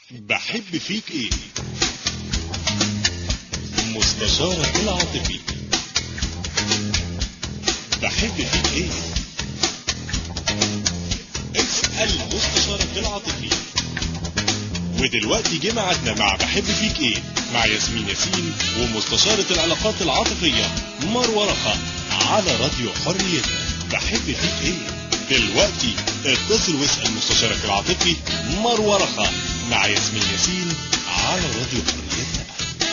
بحب فيك ايه مستشارك العاطفي بحب فيك ايه اسأل مستشارك العاطفي ودلوقتي جه ميعادنا مع بحب فيك ايه مع ياسمين ياسين ومستشارة العلاقات العاطفية مروة رخا على راديو حريتنا بحب فيك ايه دلوقتي اتصل واسأل مستشارك العاطفي مروة رخا مع ياسمين ياسين على راديو حريتنا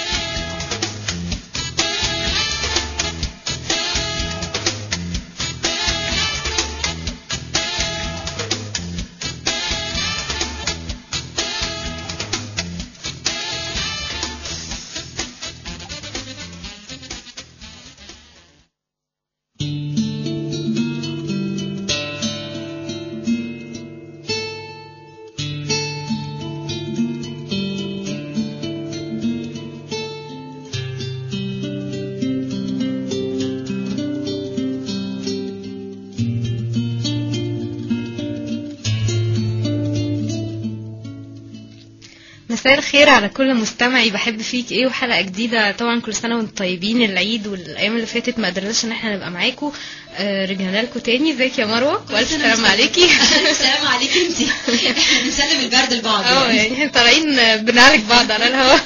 مساء الخير على كل مستمعي بحب فيك ايه وحلقه جديده طبعا كل سنه وانتم طيبين العيد والايام اللي فاتت ما قدرناش ان احنا نبقى معاكم آه رجعنا لكم تاني ازيك يا مروه والف سلام عليكي السلام عليكي انت احنا بنسلم البرد لبعض اه يعني احنا طالعين بنعالج بعض على الهواء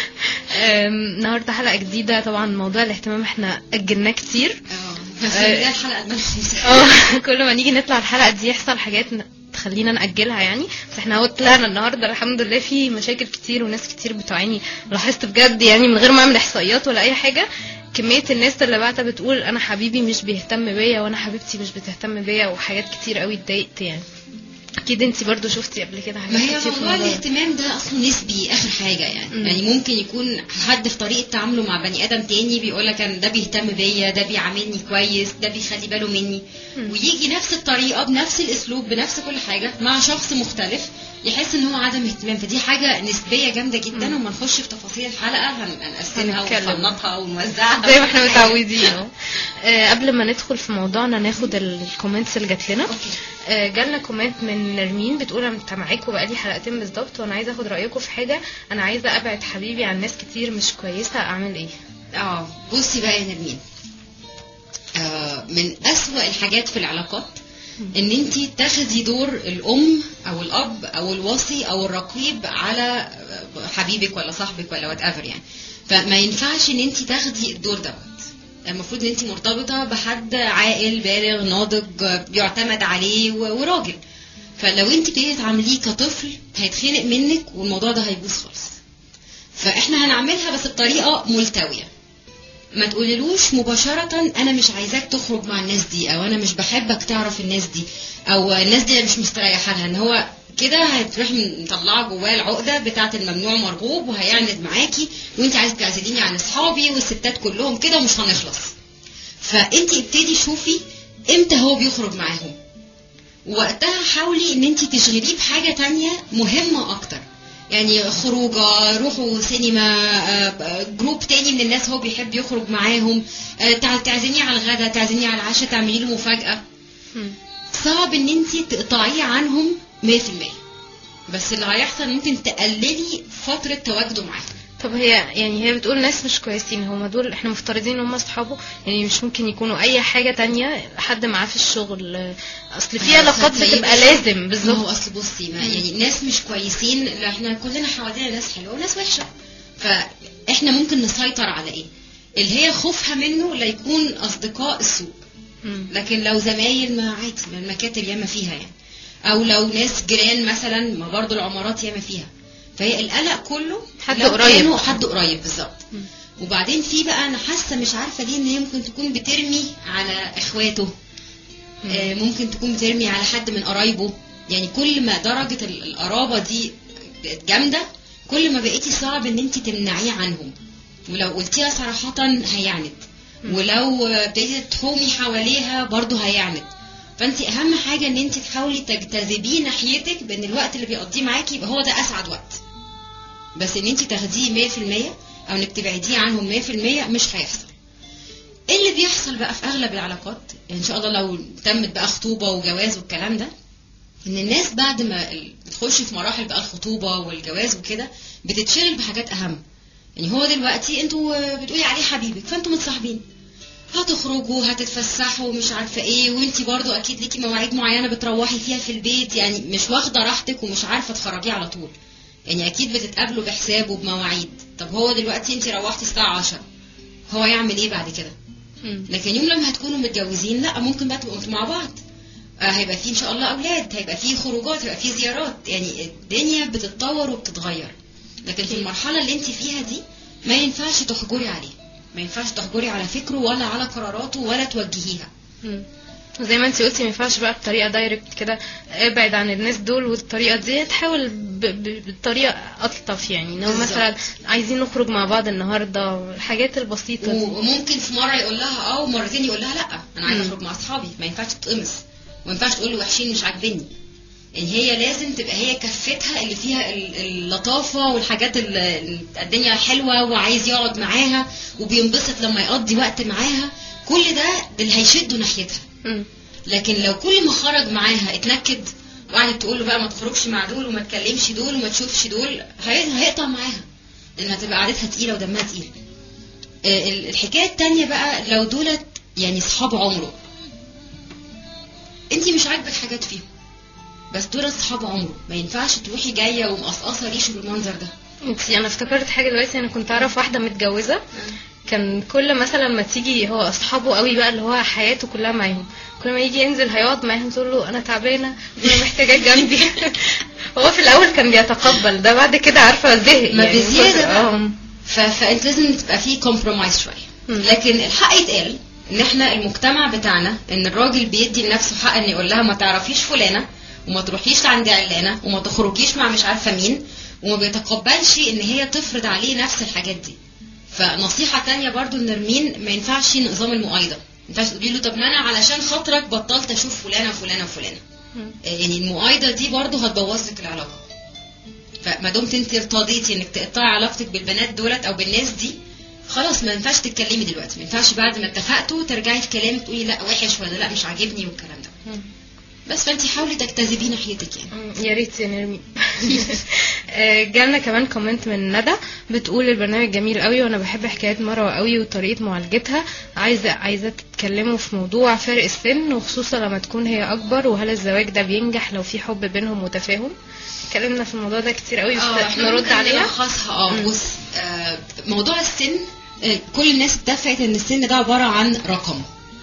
آم، النهارده حلقه جديده طبعا موضوع الاهتمام احنا اجلناه كتير اه بس آه. ده الحلقه المنحوسه اه كل ما نيجي نطلع الحلقه دي يحصل حاجات ن- تخلينا نأجلها يعني بس احنا اهو طلعنا النهارده الحمد لله في مشاكل كتير وناس كتير بتعاني لاحظت بجد يعني من غير ما اعمل احصائيات ولا اي حاجه كمية الناس اللي بعتها بتقول انا حبيبي مش بيهتم بيا وانا حبيبتي مش بتهتم بيا وحاجات كتير قوي اتضايقت يعني اكيد انتي برضو شفتي قبل كده حاجات ما هي كتير في موضوع الموضوع ده. الاهتمام ده اصلا نسبي اخر حاجه يعني مم. يعني ممكن يكون حد في طريقه تعامله مع بني ادم تاني بيقول لك انا ده بيهتم بيا ده بيعاملني كويس ده بيخلي باله مني مم. ويجي نفس الطريقه بنفس الاسلوب بنفس كل حاجه مع شخص مختلف يحس ان هو عدم اهتمام فدي حاجه نسبيه جامده جدا مم. وما نخش في تفاصيل الحلقه هن- هنقسمها هنتكلم. ونفنطها ونوزعها زي ما احنا وكل حاجة. متعودين اهو آه، قبل ما ندخل في موضوعنا ناخد ال- الكومنتس اللي جات لنا اوكي آه، جالنا كومنت من نرمين بتقول انا متابعاكوا بقالي حلقتين بالظبط وانا عايزه اخد رايكم في حاجه انا عايزه ابعد حبيبي عن ناس كتير مش كويسه اعمل ايه اه بصي بقى يا نرمين آه من أسوأ الحاجات في العلاقات ان انت تاخدي دور الام او الاب او الوصي او الرقيب على حبيبك ولا صاحبك ولا وات ايفر يعني فما ينفعش ان انت تاخدي الدور دوت المفروض ان انت مرتبطه بحد عاقل بالغ ناضج بيعتمد عليه و- وراجل فلو انت ابتديتي تعامليه كطفل هيتخنق منك والموضوع ده هيبوظ خالص فاحنا هنعملها بس بطريقه ملتويه ما تقوليلوش مباشرة أنا مش عايزاك تخرج مع الناس دي أو أنا مش بحبك تعرف الناس دي أو الناس دي أنا مش مستريحة لها إن هو كده هتروح مطلعه جواه العقدة بتاعة الممنوع مرغوب وهيعند معاكي وأنت عايزة تعزليني عن أصحابي والستات كلهم كده ومش هنخلص فأنت ابتدي شوفي إمتى هو بيخرج معاهم وقتها حاولي ان انت تشغليه بحاجة تانية مهمة اكتر يعني خروجه روحوا سينما آه، جروب تاني من الناس هو بيحب يخرج معاهم آه، تع- تعزميه على الغدا تعزميه على العشاء تعملي له مفاجأة صعب ان انت تقطعيه عنهم 100% بس اللي هيحصل ممكن تقللي فترة تواجده معاهم طب هي يعني هي بتقول ناس مش كويسين هما دول احنا مفترضين ان هما اصحابه يعني مش ممكن يكونوا اي حاجه تانية حد معاه في الشغل آه، اصل في آه، علاقات هتلاقيه بتبقى بس- لازم ما هو بالظبط اصل بصي ما مم. يعني ناس مش كويسين لا احنا كلنا حوالينا ناس حلوه وناس وحشه فاحنا ممكن نسيطر على ايه اللي هي خوفها منه لا يكون اصدقاء السوء مم. لكن لو زمايل ما عادي ما المكاتب ياما فيها يعني او لو ناس جيران مثلا ما برضو العمارات ياما فيها فهي القلق كله حد لو قريب. كانوا حد قريب بالظبط مم. وبعدين في بقى انا حاسه مش عارفه ليه ان هي ممكن تكون بترمي على اخواته آه، ممكن تكون بترمي على حد من قرايبه يعني كل ما درجة ال- القرابة دي بقت جامدة كل ما بقيتي صعب ان انت تمنعيه عنهم ولو قلتيها صراحة هيعند مم. ولو آه، ابتديتي تحومي حواليها برضه هيعند فانت اهم حاجة ان انت تحاولي تجتذبيه ناحيتك بان الوقت اللي بيقضيه معاكي يبقى هو ده اسعد وقت بس ان انت تاخديه 100% او انك تبعديه عنهم 100% مش هيحصل ايه اللي بيحصل بقى في اغلب العلاقات يعني ان شاء الله لو تمت بقى خطوبه وجواز والكلام ده ان الناس بعد ما ال- بتخش في مراحل بقى الخطوبه والجواز وكده بتتشغل بحاجات اهم يعني هو دلوقتي انتوا آه، بتقولي عليه حبيبك فانتوا متصاحبين هتخرجوا هتتفسحوا مش عارفه ايه وانتي برضو اكيد ليكي مواعيد معينه بتروحي فيها في البيت يعني مش واخده راحتك ومش عارفه تخرجيه على طول يعني اكيد بتتقابلوا بحساب وبمواعيد طب هو دلوقتي انتي روحتي الساعه 10 هو يعمل ايه بعد كده مم. لكن يوم لما هتكونوا متجوزين لا ممكن بقى تبقوا انتوا مع بعض آه هيبقى في ان شاء الله اولاد هيبقى في خروجات هيبقى في زيارات يعني الدنيا بتتطور وبتتغير لكن في المرحله اللي انت فيها دي ما ينفعش تحجري عليه ما ينفعش تحجري على فكره ولا على قراراته ولا توجهيها مم. زي ما انت قلتي ما ينفعش بقى بطريقه دايركت كده ابعد عن الناس دول والطريقه دي تحاول ب- ب- بطريقه الطف يعني ان هو بالظبط. مثلا عايزين نخرج مع بعض النهارده الحاجات البسيطه دي وممكن في مره يقول لها اه ومرتين يقول لها لا انا عايز مم. اخرج مع اصحابي ما ينفعش تتقمص وما ينفعش تقول له وحشين مش عاجبني يعني هي لازم تبقى هي كفتها اللي فيها ال- اللطافه والحاجات ال- ال- الدنيا حلوه وعايز يقعد معاها وبينبسط لما يقضي وقت معاها كل ده اللي هيشده ناحيتها مم. لكن لو كل ما خرج معاها اتنكد وقعدت تقول له بقى ما تخرجش مع دول وما تكلمش دول وما تشوفش دول هي- هيقطع معاها لان هتبقى قعدتها تقيله ودمها تقيل آه، ال- الحكايه التانية بقى لو دولت يعني صحاب عمره انت مش عاجبك حاجات فيهم بس دول صحاب عمره ما ينفعش تروحي جايه ومقصقصه ريشه بالمنظر ده انتي انا افتكرت حاجه دلوقتي انا كنت اعرف واحده متجوزه كان كل مثلا ما تيجي هو اصحابه قوي بقى اللي هو حياته كلها معاهم كل ما يجي ينزل هيقعد معاهم تقول له انا تعبانه وانا محتاجاك جنبي هو في الاول كان بيتقبل ده بعد كده عارفه زهق ما يعني بزيادة كتر- بقى. اه ف... فانت لازم تبقى فيه كومبرومايز شويه مم. لكن الحق يتقال ان احنا المجتمع بتاعنا ان الراجل بيدي لنفسه حق ان يقول لها ما تعرفيش فلانه وما تروحيش عند علانه وما تخرجيش مع مش عارفه مين وما بيتقبلش ان هي تفرض عليه نفس الحاجات دي فنصيحه تانية برضو لنرمين ما ينفعش نظام المؤايده ما ينفعش تقولي له طب ما انا علشان خاطرك بطلت اشوف فلانه وفلانه وفلانه مم. يعني المؤايده دي برضو هتبوظ لك العلاقه فما دمت انت ارتضيتي انك تقطعي علاقتك بالبنات دولت او بالناس دي خلاص ما ينفعش تتكلمي دلوقتي ما ينفعش بعد ما اتفقتوا ترجعي في كلامك تقولي لا وحش ولا لا مش عاجبني والكلام ده مم. بس فانت حاولي تجتذبيه ناحيتك يعني مم، يا ريت يا نرمين آه، جالنا كمان كومنت من ندى بتقول البرنامج جميل قوي وانا بحب حكايات مروه قوي وطريقه معالجتها عايزه عايزه تتكلموا في موضوع فرق السن وخصوصا لما تكون هي اكبر وهل الزواج ده بينجح لو في حب بينهم وتفاهم اتكلمنا في الموضوع ده كتير قوي بس احنا نرد ممكن عليها نلخصها اه مم. بص آه موضوع السن آه كل الناس اتفقت ان السن ده عباره عن رقم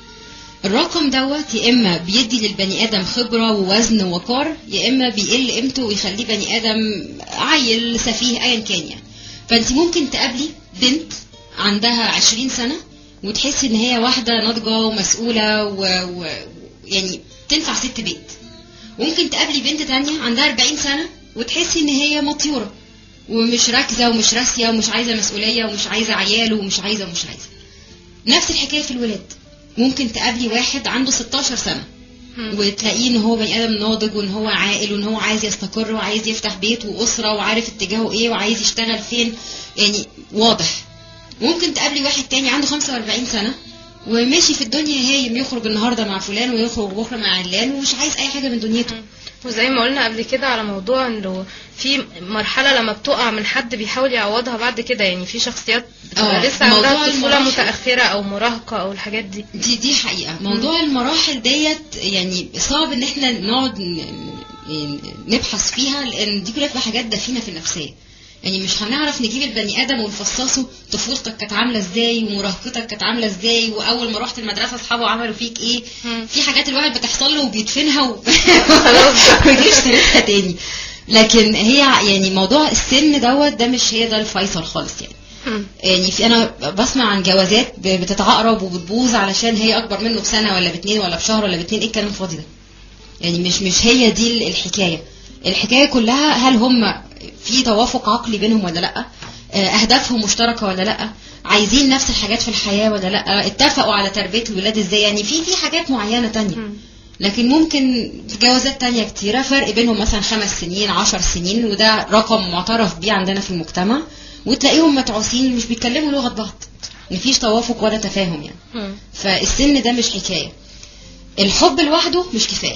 الرقم دوت يا اما بيدي للبني ادم خبره ووزن ووقار يا اما بيقل قيمته ويخليه بني ادم عيل سفيه ايا كان يعني فانت ممكن تقابلي بنت عندها 20 سنه وتحسي ان هي واحده ناضجه ومسؤوله و... و... يعني تنفع ست بيت وممكن تقابلي بنت تانية عندها 40 سنة وتحسي ان هي مطيورة ومش راكزة ومش راسية ومش عايزة مسؤولية ومش عايزة عيال ومش عايزة ومش عايزة نفس الحكاية في الولاد ممكن تقابلي واحد عنده 16 سنة مم. وتلاقيه ان هو بني ادم ناضج وان هو عاقل وان هو عايز يستقر وعايز يفتح بيت واسره وعارف اتجاهه ايه وعايز يشتغل فين يعني واضح ممكن تقابلي واحد تاني عنده 45 سنه وماشي في الدنيا هايم يخرج النهارده مع فلان ويخرج بكره مع علان ومش عايز اي حاجه من دنيته وزي ما قلنا قبل كده على موضوع انه في مرحله لما بتقع من حد بيحاول يعوضها بعد كده يعني في شخصيات بتبقى آه، لسه عندها موضوع طفوله المراحل- متاخره او مراهقه او الحاجات دي دي دي حقيقه موضوع المراحل ديت يعني صعب ان احنا نقعد ن- ن- نبحث فيها لان دي كلها بتبقى حاجات دفينه في النفسيه يعني مش هنعرف نجيب البني ادم ونفصصه طفولتك كانت عامله ازاي ومراهقتك كانت عامله ازاي واول ما رحت المدرسه اصحابه عملوا فيك ايه مم. في حاجات الواحد بتحصل له وبيدفنها و... خلاص. ويجيش سيرتها تاني لكن هي يعني موضوع السن دوت ده مش هي ده الفيصل خالص يعني مم. يعني في انا بسمع عن جوازات ب- بتتعقرب وبتبوظ علشان هي اكبر منه بسنه ولا باتنين ولا بشهر ولا باتنين ايه الكلام الفاضي ده يعني مش مش هي دي ال- الحكايه الحكايه كلها هل هم في توافق عقلي بينهم ولا لا آه، اهدافهم مشتركه ولا لا عايزين نفس الحاجات في الحياه ولا لا اتفقوا على تربيه الولاد ازاي يعني في في حاجات معينه تانية مم. لكن ممكن في جوازات تانية كتيرة فرق بينهم مثلا خمس سنين عشر سنين وده رقم معترف بيه عندنا في المجتمع وتلاقيهم متعوسين مش بيتكلموا لغة بعض مفيش توافق ولا تفاهم يعني مم. فالسن ده مش حكاية الحب لوحده مش كفاية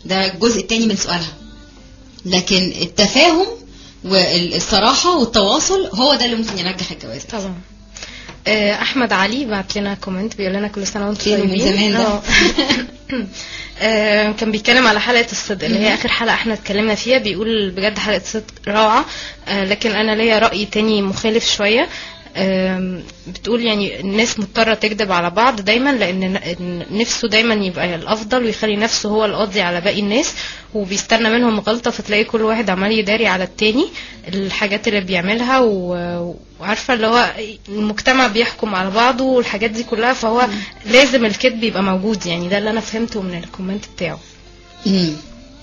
ده الجزء التاني من سؤالها لكن التفاهم والصراحه والتواصل هو ده اللي ممكن ينجح الجواز طبعا آه، احمد علي بعت لنا كومنت بيقول لنا كل سنه وانتم فينه من طيبين زمان ده. آه. آه، كان بيتكلم على حلقه الصدق اللي هي اخر حلقه احنا اتكلمنا فيها بيقول بجد حلقه الصدق روعه آه، لكن انا ليا راي تاني مخالف شويه آم، بتقول يعني الناس مضطرة تكذب على بعض دايما لأن ن- إن نفسه دايما يبقى الأفضل ويخلي نفسه هو القاضي على باقي الناس وبيستنى منهم غلطة فتلاقي كل واحد عمال يداري على التاني الحاجات اللي بيعملها و- وعارفة اللي هو المجتمع بيحكم على بعضه والحاجات دي كلها فهو لازم الكذب يبقى موجود يعني ده اللي أنا فهمته من الكومنت بتاعه مم.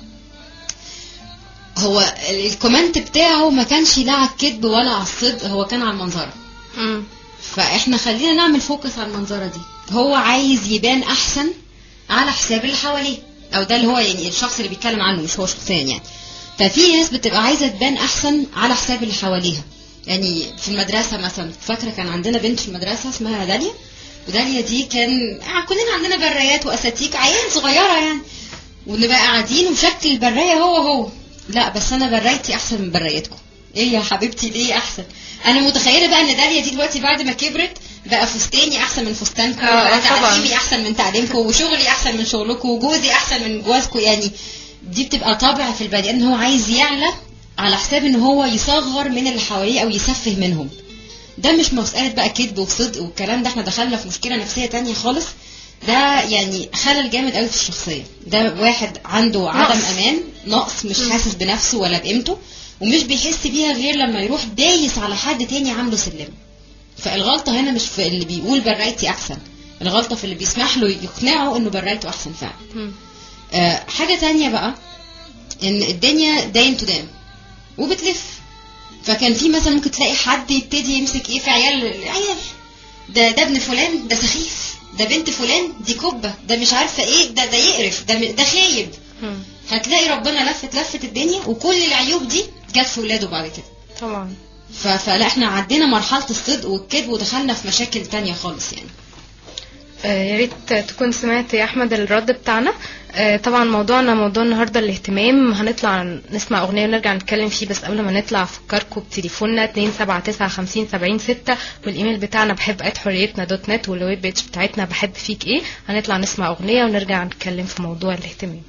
هو الكومنت بتاعه ما كانش لا على الكذب ولا على الصدق هو كان على المنظره مم. فاحنا خلينا نعمل فوكس على المنظره دي هو عايز يبان احسن على حساب اللي حواليه او ده اللي هو يعني الشخص اللي بيتكلم عنه مش هو شخصيا يعني ففي ناس بتبقى عايزه تبان احسن على حساب اللي حواليها يعني في المدرسه مثلا فاكره كان عندنا بنت في المدرسه اسمها داليا وداليا دي كان آه، كلنا عندنا برايات واساتيك عيال صغيره يعني ونبقى قاعدين وشكل البرايه هو هو لا بس انا برايتي احسن من برايتكم ايه يا حبيبتي ليه احسن انا متخيله بقى ان داليا دي دلوقتي بعد ما كبرت بقى فستاني احسن من فستانكم آه، بقى طبعاً. تعليمي احسن من تعليمكم وشغلي احسن من شغلكم وجوزي احسن من جوازكم يعني دي بتبقى طبع في البني ادم ان هو عايز يعلى على حساب ان هو يصغر من اللي حواليه او يسفه منهم ده مش مسألة بقى كذب وصدق والكلام ده احنا دخلنا في مشكلة نفسية تانية خالص ده يعني خلل جامد قوي في الشخصية ده واحد عنده عدم نقص. امان نقص مش مم. حاسس بنفسه ولا بقيمته ومش بيحس بيها غير لما يروح دايس على حد تاني عامله سلم فالغلطة هنا مش في اللي بيقول برايتي احسن الغلطة في اللي بيسمح له يقنعه انه برايته احسن فعلا مم. آه، حاجة تانية بقى ان الدنيا داين تو دام وبتلف فكان في مثلا ممكن تلاقي حد يبتدي يمسك ايه في عيال عيال ده ده ابن فلان ده سخيف ده بنت فلان دي كبة ده مش عارفة ايه ده ده يقرف ده م- ده خايب مم. هتلاقي ربنا لفت لفت الدنيا وكل العيوب دي جت في ولاده بعد كده طبعا ف- فلا احنا عدينا مرحلة الصدق والكذب ودخلنا في مشاكل تانية خالص يعني آه، يا ريت تكون سمعت يا احمد الرد بتاعنا آه، طبعا موضوعنا موضوع النهارده الاهتمام هنطلع نسمع اغنيه ونرجع نتكلم فيه بس قبل ما نطلع افكركم بتليفوننا 279 والايميل بتاعنا بحب ات حريتنا دوت نت والويب بيج بتاعتنا بحب فيك ايه هنطلع نسمع اغنيه ونرجع نتكلم في موضوع الاهتمام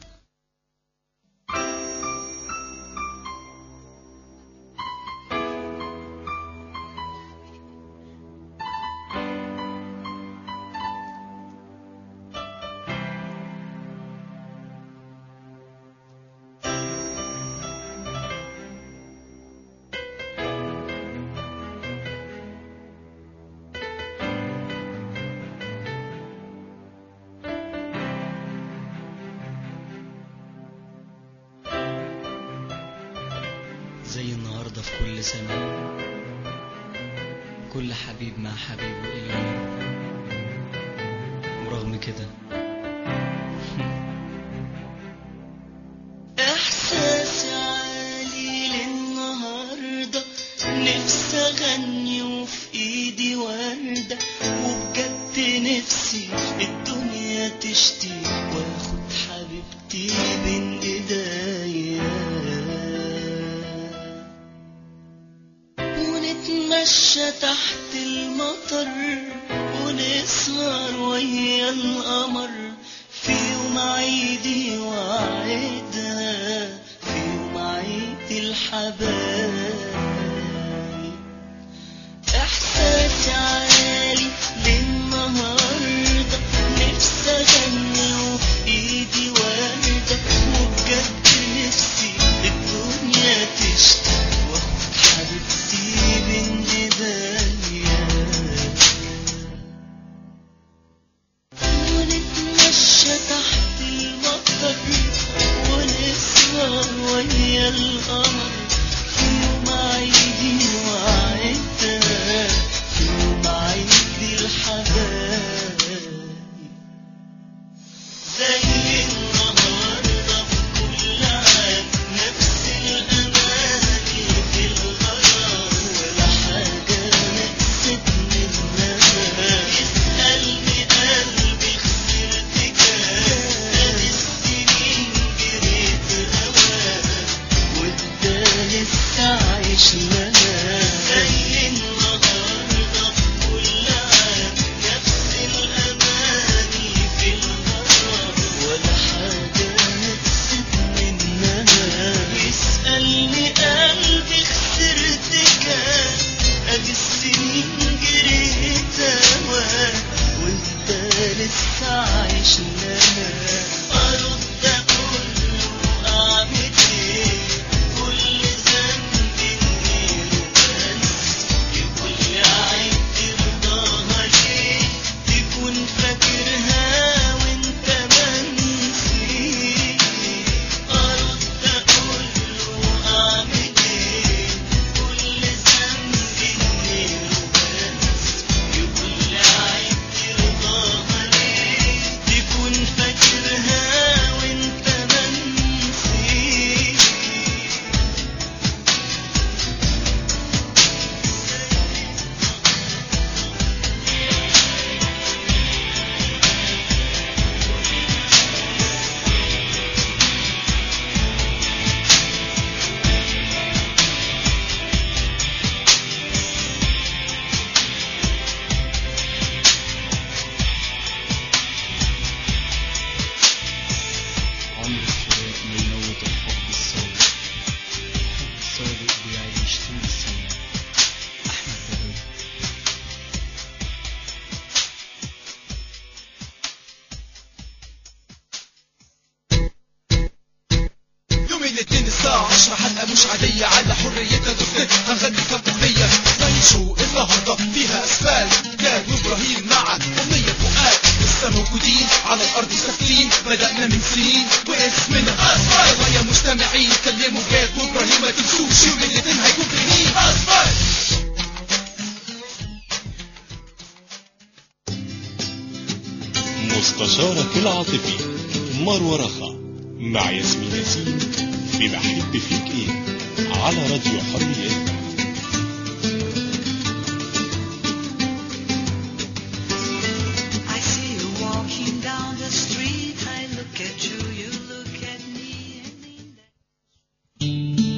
زي النهاردة في كل سنة كل حبيب مع حبيبه إلي ورغم كده إحساسي عالي للنهاردة نفسي أغني وفي إيدي وردة وبجد نفسي الدنيا تشتي وآخد حبيبتي بين إيديا ونتمشى تحت المطر ونسهر ويا القمر في يوم عيدي وعيدها في يوم عيد الحبايب احساسي عالي للنهارده نفسي اغني وفي ايدي ورده وبجد نفسي الدنيا تشتي واخد حبيبتي بين ايديا ونتمشى تحت المطر ونسهر ويا القمر في يوم مستشارك العاطفي مروة رخا مع ياسمين ياسين في بحب فيك ايه على راديو حرية I see you walking down the street. I look at you, you look at me. and in that-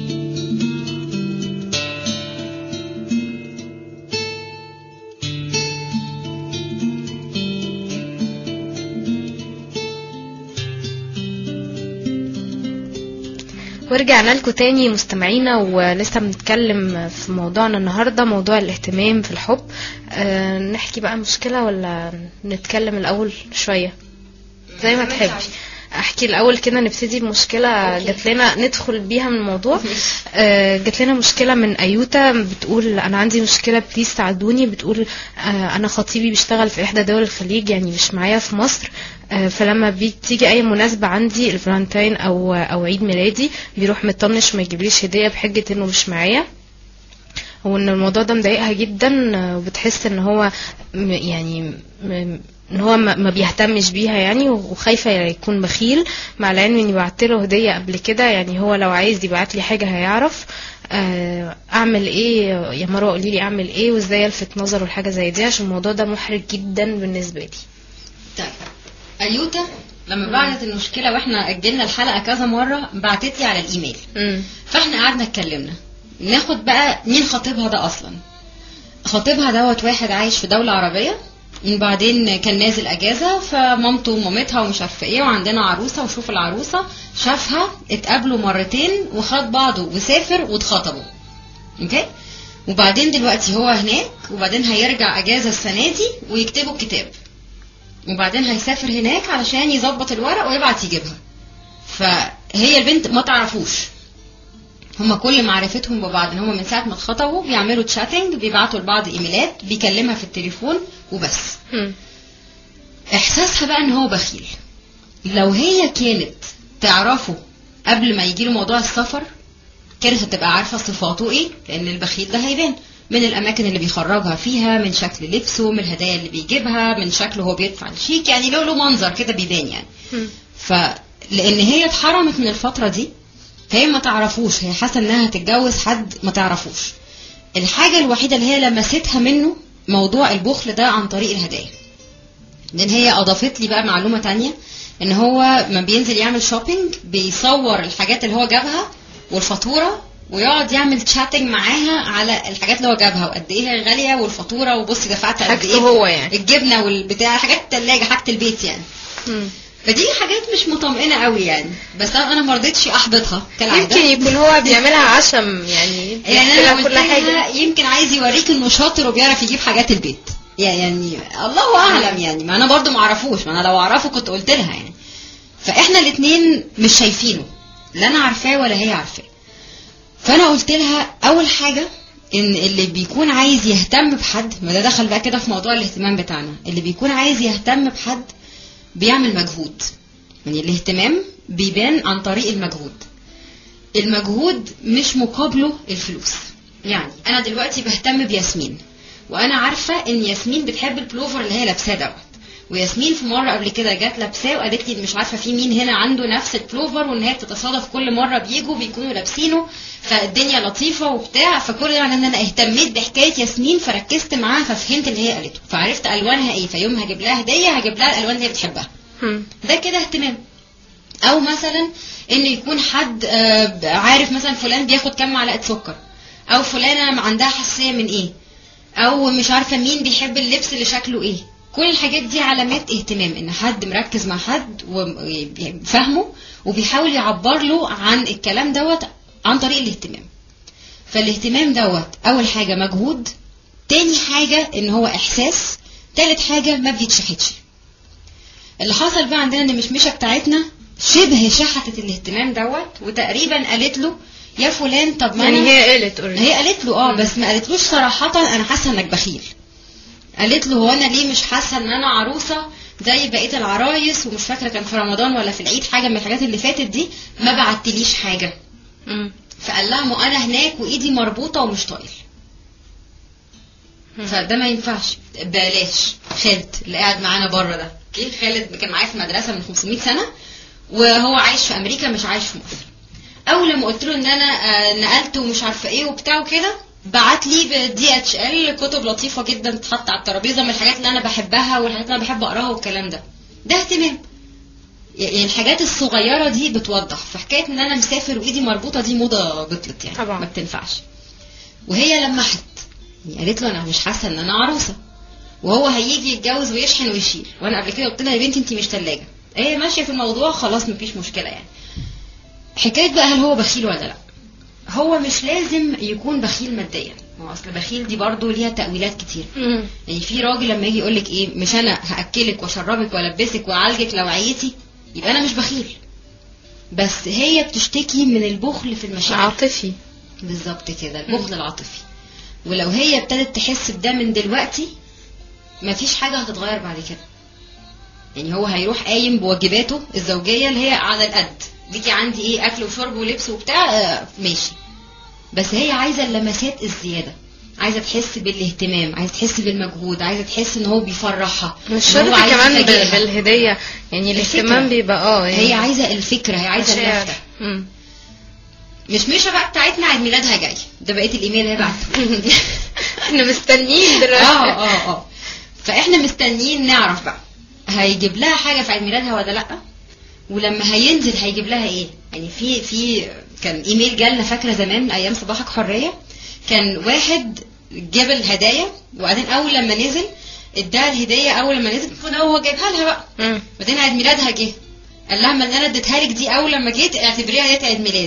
ورجعنا لكم تاني مستمعينا ولسه بنتكلم في موضوعنا النهارده موضوع الاهتمام في الحب أه نحكي بقى مشكلة ولا نتكلم الأول شوية زي ما تحبي احكي الاول كده نبتدي بمشكله جات لنا ندخل بيها من الموضوع آه، جات لنا مشكله من ايوتا بتقول انا عندي مشكله بليز ساعدوني بتقول آه، انا خطيبي بيشتغل في احدى دول الخليج يعني مش معايا في مصر آه، فلما بتيجي اي مناسبه عندي الفالنتين او او عيد ميلادي بيروح مطنش وما يجيبليش هديه بحجه انه مش معايا وان الموضوع ده مضايقها جدا آه، وبتحس ان هو م- يعني م- ان هو ما ما بيهتمش بيها يعني وخايفه يكون بخيل مع العلم اني بعت له هديه قبل كده يعني هو لو عايز يبعت لي حاجه هيعرف آه، اعمل ايه يا مروه قولي لي اعمل ايه وازاي الفت نظره لحاجه زي دي عشان الموضوع ده محرج جدا بالنسبه لي طيب ايوتا لما بعتت المشكله واحنا اجلنا الحلقه كذا مره بعتت لي على الايميل امم فاحنا قعدنا اتكلمنا ناخد بقى مين خطيبها ده اصلا خطيبها دوت واحد عايش في دوله عربيه وبعدين كان نازل اجازه فمامته ومامتها ومش عارفه ايه وعندنا عروسه وشوف العروسه شافها اتقابلوا مرتين وخد بعضه وسافر واتخطبوا اوكي وبعدين دلوقتي هو هناك وبعدين هيرجع اجازه السنه دي ويكتبوا الكتاب وبعدين هيسافر هناك علشان يظبط الورق ويبعت يجيبها فهي البنت ما تعرفوش هما كل معرفتهم ببعض ان هما من ساعه ما اتخطبوا بيعملوا تشاتنج بيبعتوا لبعض ايميلات بيكلمها في التليفون وبس احساسها بقى ان هو بخيل لو هي كانت تعرفه قبل ما يجيله موضوع السفر كانت هتبقى عارفه صفاته ايه لان البخيل ده هيبان من الاماكن اللي بيخرجها فيها من شكل لبسه من الهدايا اللي بيجيبها من شكله هو بيدفع الشيك يعني له له منظر كده بيبان يعني فلان هي اتحرمت من الفتره دي فهي ما تعرفوش هي حاسه انها هتتجوز حد ما تعرفوش الحاجه الوحيده اللي هي لمستها منه موضوع البخل ده عن طريق الهدايا لان هي اضافت لي بقى معلومه تانية ان هو ما بينزل يعمل شوبينج بيصور الحاجات اللي هو جابها والفاتوره ويقعد يعمل تشاتنج معاها على الحاجات اللي هو جابها وقد ايه هي غاليه والفاتوره وبصي دفعت قد حاجته ايه هو يعني. الجبنه والبتاع حاجات الثلاجه حاجه البيت يعني مم. فدي حاجات مش مطمئنه قوي يعني بس انا أنا ما رضيتش احبطها كالعاده يمكن يكون هو بيعملها عشم يعني يعني بيحكي انا لها قلت كل حاجه لها يمكن عايز يوريك انه شاطر وبيعرف يجيب حاجات البيت يعني يعني الله اعلم يعني ما انا برضو ما اعرفوش ما انا لو اعرفه كنت قلت لها يعني فاحنا الاثنين مش شايفينه لا انا عارفاه ولا هي عارفاه فانا قلت لها اول حاجه ان اللي بيكون عايز يهتم بحد ما ده دخل بقى كده في موضوع الاهتمام بتاعنا اللي بيكون عايز يهتم بحد بيعمل مجهود يعني الاهتمام بيبان عن طريق المجهود المجهود مش مقابله الفلوس يعني انا دلوقتي بهتم بياسمين وانا عارفه ان ياسمين بتحب البلوفر اللي هي لابساه دوت وياسمين في مره قبل كده جت لابساه وقالت لي مش عارفه في مين هنا عنده نفس البلوفر وان هي بتتصادف كل مره بيجوا بيكونوا لابسينه فالدنيا لطيفه وبتاع فكل ده معناه ان انا اهتميت بحكايه ياسمين فركزت معاها ففهمت اللي هي قالته فعرفت الوانها ايه فيوم هجيب لها هديه هجيب لها الالوان اللي هي بتحبها مم. ده كده اهتمام او مثلا ان يكون حد آه، عارف مثلا فلان بياخد كام معلقه سكر او فلانه عندها حساسيه من ايه او مش عارفه مين بيحب اللبس اللي شكله ايه كل الحاجات دي علامات اهتمام ان حد مركز مع حد وفاهمه وبيحاول يعبر له عن الكلام دوت عن طريق الاهتمام فالاهتمام دوت اول حاجه مجهود تاني حاجه ان هو احساس تالت حاجه ما بيتشحتش اللي حصل بقى عندنا ان مشمشه بتاعتنا شبه شحتت الاهتمام دوت وتقريبا قالت له يا فلان طب ما يعني أنا- هي قالت اوريدي هي قالت له اه بس ما قالتلوش صراحة انا حاسة انك بخيل قالت له هو انا ليه مش حاسة ان انا عروسة زي بقية العرايس ومش فاكرة كان في رمضان ولا في العيد حاجة من الحاجات اللي فاتت دي ما بعتليش حاجة فقال لها ما انا هناك وايدي مربوطة ومش طايل فده ما ينفعش بلاش خالد اللي قاعد معانا بره ده اوكي خالد كان معايا في المدرسه من 500 سنه وهو عايش في امريكا مش عايش في مصر اول لما قلت له ان انا آه، نقلت ومش عارفه ايه وبتاع وكده بعت لي بدي اتش ال كتب لطيفه جدا تتحط على الترابيزه من الحاجات اللي انا بحبها والحاجات اللي انا بحب اقراها والكلام ده ده اهتمام يعني الحاجات الصغيره دي بتوضح فحكايه ان انا مسافر وايدي مربوطه دي موضه بطلت يعني طبعا. ما بتنفعش وهي لمحت يعني قالت له انا مش حاسه ان انا عروسه وهو هيجي يتجوز ويشحن ويشيل وانا قبل كده قلت لها يا بنتي انت مش ثلاجه هي ماشيه في الموضوع خلاص مفيش مشكله يعني حكايه بقى هل هو بخيل ولا لا هو مش لازم يكون بخيل ماديا هو اصل بخيل دي برضو ليها تاويلات كتير مم. يعني في راجل لما يجي يقول لك ايه مش انا هاكلك واشربك والبسك واعالجك لو عيتي يبقى انا مش بخيل بس هي بتشتكي من البخل في المشاعر عاطفي بالظبط كده البخل العاطفي ولو هي ابتدت تحس بده من دلوقتي مفيش حاجه هتتغير بعد كده يعني هو هيروح قايم بواجباته الزوجيه اللي هي على القد ليكي عندي ايه اكل وشرب ولبس وبتاع آه، ماشي بس هي عايزه اللمسات الزياده عايزه تحس بالاهتمام عايزه تحس بالمجهود عايزه تحس ان هو بيفرحها مش إن هو شرط عايز كمان بال- يفاجئها. بالهديه يعني الاهتمام الفكرة. بيبقى اه يعني هي عايزه الفكره هي عايزه مشاعر. اللفته مم. مش مشا بقى بتاعتنا عيد ميلادها جاي ده بقيت الايميل اللي هي بعته احنا مستنيين دلوقتي اه اه اه فاحنا مستنيين نعرف بقى هيجيب لها حاجه في عيد ميلادها ولا لا ولما هينزل هيجيب لها ايه يعني في في كان ايميل جالنا فاكره زمان ايام صباحك حريه كان واحد جاب الهدايا وبعدين اول لما نزل اداها الهديه اول لما نزل المفروض هو جايبها لها بقى مم. بعدين عيد ميلادها جه قال لها ما اللي انا اديتها لك دي اول لما جيت اعتبريها ديت عيد ميلاد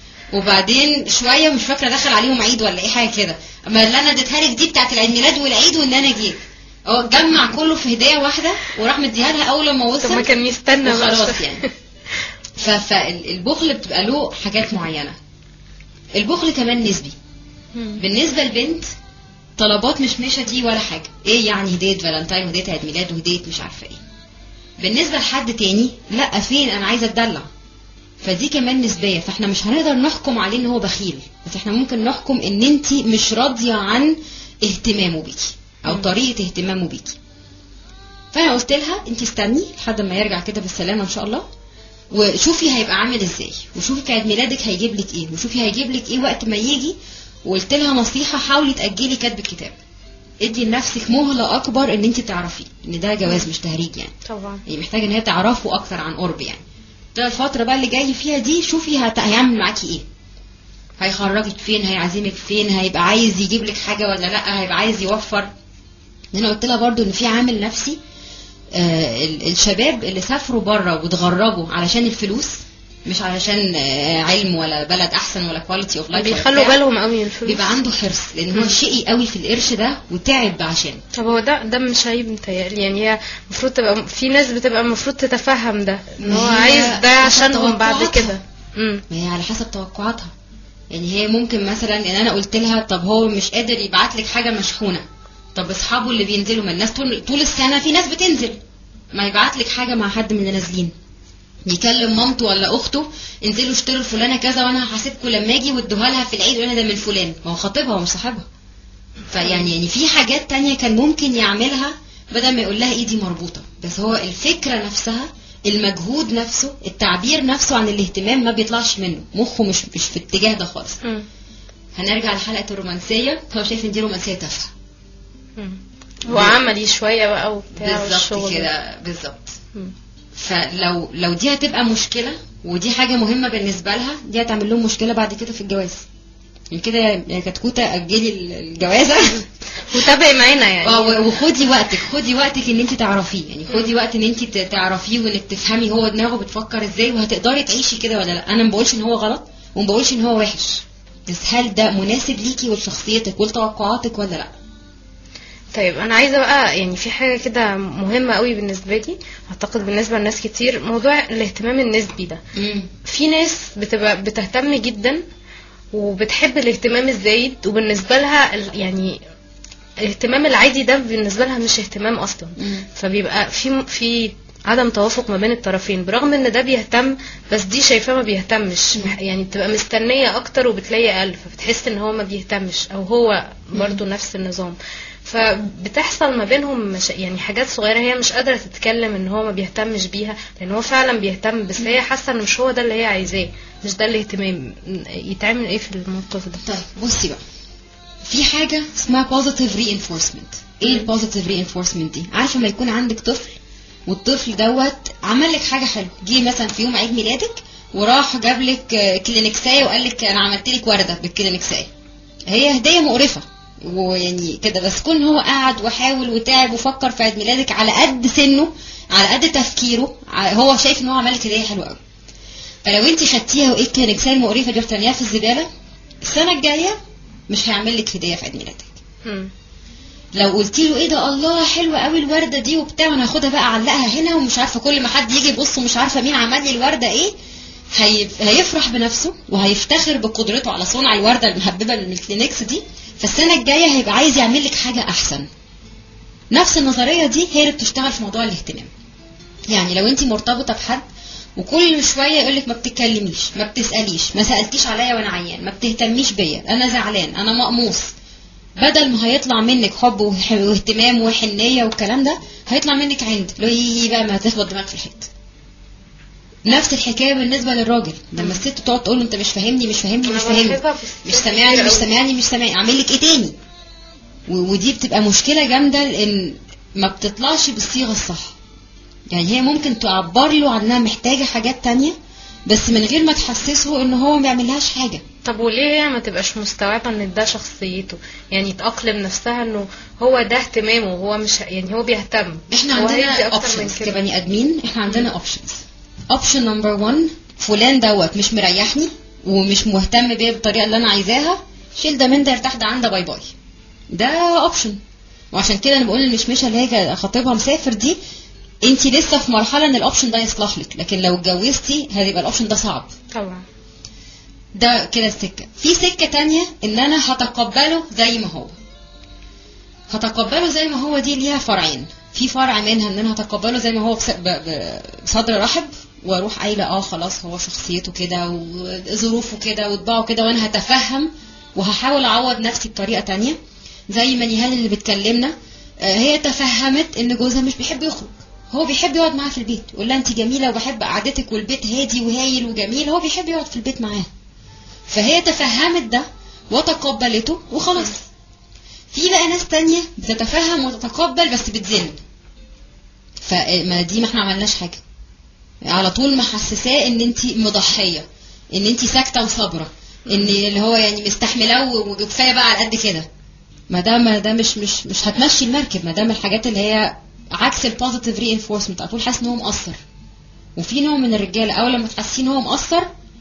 وبعدين شويه مش فاكره دخل عليهم عيد ولا ايه حاجه كده اما اللي انا اديتها لك دي بتاعت العيد ميلاد والعيد وان انا جيت هو جمع كله في هديه واحده وراح مديها لها اول لما طب ما وصل كان يستنى بقى وخلاص يعني ف- فالبخل بتبقى له حاجات معينه البخل كمان نسبي مم. بالنسبه للبنت طلبات مش مشة دي ولا حاجه ايه يعني هديه فالنتاين وهديه عيد ميلاد وهديه مش عارفه ايه بالنسبه لحد تاني لا فين انا عايزه اتدلع فدي كمان نسبيه فاحنا مش هنقدر نحكم عليه ان هو بخيل بس احنا ممكن نحكم ان انت مش راضيه عن اهتمامه بيكي او مم. طريقه اهتمامه بيكي فانا قلت لها انت استني لحد ما يرجع كده بالسلامه ان شاء الله وشوفي هيبقى عامل ازاي وشوفي في عيد ميلادك هيجيب لك ايه وشوفي هيجيب لك ايه وقت ما يجي وقلت لها نصيحه حاولي تاجلي كتب الكتاب ادي لنفسك مهله اكبر ان انت تعرفيه ان ده جواز مش تهريج يعني طبعا يعني محتاجه ان هي تعرفه اكتر عن قرب يعني ده الفتره بقى اللي جاي فيها دي شوفي هت... هيعمل معاكي ايه هيخرجك فين هيعزمك فين هيبقى عايز يجيب لك حاجه ولا لا هيبقى عايز يوفر انا قلت لها برضو ان في عامل نفسي آه ال- الشباب اللي سافروا بره واتغربوا علشان الفلوس مش علشان آه علم ولا بلد احسن ولا كواليتي اوف لايف بيخلوا بالهم قوي من الفلوس بيبقى عنده حرص لان هو شقي قوي في القرش ده وتعب عشان طب هو ده ده مش عيب متهيألي يعني هي المفروض تبقى في ناس بتبقى المفروض تتفهم ده ان هو ما هي عايز ده حسب عشانهم بعد توقعاتها. كده امم ما هي على حسب توقعاتها يعني هي ممكن مثلا ان انا قلت لها طب هو مش قادر يبعت لك حاجه مشحونه طب اصحابه اللي بينزلوا ما الناس طول طول السنه في ناس بتنزل ما يبعت لك حاجه مع حد من اللي نازلين يكلم مامته ولا اخته انزلوا اشتروا الفلانه كذا وانا هحاسبكم لما اجي وادوها لها في العيد وانا ده من فلان ما هو خطيبها ومش صاحبها فيعني يعني في حاجات تانية كان ممكن يعملها بدل ما يقول لها ايدي مربوطه بس هو الفكره نفسها المجهود نفسه التعبير نفسه عن الاهتمام ما بيطلعش منه مخه مش مش في الاتجاه ده خالص مم. هنرجع لحلقه الرومانسيه هو شايف ان دي رومانسيه تافهه مم. هو عملي شويه بقى وبتاع بالظبط والشغل ده. كده بالظبط مم. فلو لو دي هتبقى مشكله ودي حاجه مهمه بالنسبه لها دي هتعمل لهم مشكله بعد كده في الجواز يعني كده يا كتكوته اجلي الجوازه وتابعي معانا يعني اه و- وخدي وقتك خدي وقتك ان انت تعرفيه يعني خدي وقت ان انت ت- تعرفيه وانك تفهمي هو دماغه بتفكر ازاي وهتقدري تعيشي كده ولا لا انا ما بقولش ان هو غلط وما بقولش ان هو وحش بس هل ده مناسب ليكي ولشخصيتك ولتوقعاتك ولا لا طيب انا عايزه بقى يعني في حاجه كده مهمه قوي بالنسبه لي اعتقد بالنسبه لناس كتير موضوع الاهتمام النسبي ده امم في ناس بتبقى بتهتم جدا وبتحب الاهتمام الزايد وبالنسبه لها ال- يعني الاهتمام العادي ده بالنسبه لها مش اهتمام اصلا مم. فبيبقى في في عدم توافق ما بين الطرفين برغم ان ده بيهتم بس دي شايفاه ما بيهتمش يعني بتبقى مستنيه اكتر وبتلاقي اقل فبتحس ان هو ما بيهتمش او هو برضو نفس النظام فبتحصل ما بينهم مش يعني حاجات صغيره هي مش قادره تتكلم ان هو ما بيهتمش بيها لان هو فعلا بيهتم بس هي حاسه ان مش هو ده اللي هي عايزاه مش ده الاهتمام يتعمل ايه في الموقف ده طيب بصي بقى في حاجة اسمها positive reinforcement ايه ال positive reinforcement دي عارفة ما يكون عندك طفل والطفل دوت عمل لك حاجة حلوة جه مثلا في يوم عيد ميلادك وراح جاب لك آه، كلينكساية وقال لك انا عملت لك وردة بالكلينكساية هي هدية مقرفة ويعني كده بس كون هو قعد وحاول وتعب وفكر في عيد ميلادك على قد سنه على قد تفكيره ع- هو شايف ان هو عمل لك هدية حلوة قوي فلو انت خدتيها وايه الكلينكساية المقرفة دي رميتيها في الزبالة السنة الجاية مش هيعمل لك هدية في عيد ميلادك مم. لو قلت له ايه ده الله حلوه قوي الورده دي وبتاع وانا هاخدها بقى اعلقها هنا ومش عارفه كل ما حد يجي يبص ومش عارفه مين عمل لي الورده ايه هي... هيفرح بنفسه وهيفتخر بقدرته على صنع الورده المهببه من الكلينكس دي فالسنه الجايه هيبقى عايز يعمل لك حاجه احسن نفس النظريه دي هي اللي بتشتغل في موضوع الاهتمام يعني لو انت مرتبطه بحد وكل شويه يقول لك ما بتتكلميش ما بتساليش ما سالتيش عليا وانا عيان ما بتهتميش بيا انا زعلان انا مقموص بدل ما هيطلع منك حب وح- واهتمام وحنيه والكلام ده هيطلع منك عند لو يجي بقى ما هتخبط دماغك في الحيط نفس الحكايه بالنسبه للراجل لما الست تقعد تقول له انت مش فاهمني مش فاهمني مش أنا فاهمني بلاحظها في مش الست سامعني كتير مش أوي. سامعني مش سامعني اعمل لك ايه تاني و- ودي بتبقى مشكله جامده لان ما بتطلعش بالصيغه الصح يعني هي ممكن تعبر له عن انها محتاجه حاجات تانية بس من غير ما تحسسه ان هو ما بيعملهاش حاجه طب وليه هي ما تبقاش مستوعبه ان ده شخصيته يعني تأقلم نفسها انه هو ده اهتمامه هو مش يعني هو بيهتم احنا هو هيدي عندنا اكتر من اوبشنز كده كبني ادمين احنا عندنا اوبشنز اوبشن نمبر 1 فلان دوت مش مريحني ومش مهتم بيا بالطريقه اللي انا عايزاها شيل ده من ده ارتاح ده عن ده باي باي ده اوبشن وعشان كده انا بقول المشمشه اللي هي خطيبها مسافر دي انت لسه في مرحله ان الاوبشن ده يصلح لك لكن لو اتجوزتي هيبقى الاوبشن ده صعب طبعا ده كده السكة في سكة تانية ان انا هتقبله زي ما هو هتقبله زي ما هو دي ليها فرعين في فرع منها ان انا هتقبله زي ما هو بس- ب- ب- بصدر رحب واروح قايله اه خلاص هو شخصيته كده وظروفه كده وطباعه كده وانا هتفهم وهحاول اعوض نفسي بطريقه تانية زي ما نهال اللي بتكلمنا آه، هي تفهمت ان جوزها مش بيحب يخرج هو بيحب يقعد معاها في البيت يقول لها انت جميله وبحب قعدتك والبيت هادي وهايل وجميل هو بيحب يقعد في البيت معاها فهي تفهمت ده وتقبلته وخلاص في بقى ناس تانية بتتفهم وتتقبل بس بتزن فما دي ما احنا عملناش حاجة على طول محسساه ان انت مضحية ان انت ساكتة وصابرة ان اللي هو يعني مستحملاه و- وكفاية بقى على قد كده ما ده ما ده مش مش مش هتمشي المركب ما ده من الحاجات اللي هي عكس البوزيتيف ري انفورسمنت على طول حاسس ان هو مقصر وفي نوع من الرجاله اول لما تحسيه ان هو مقصر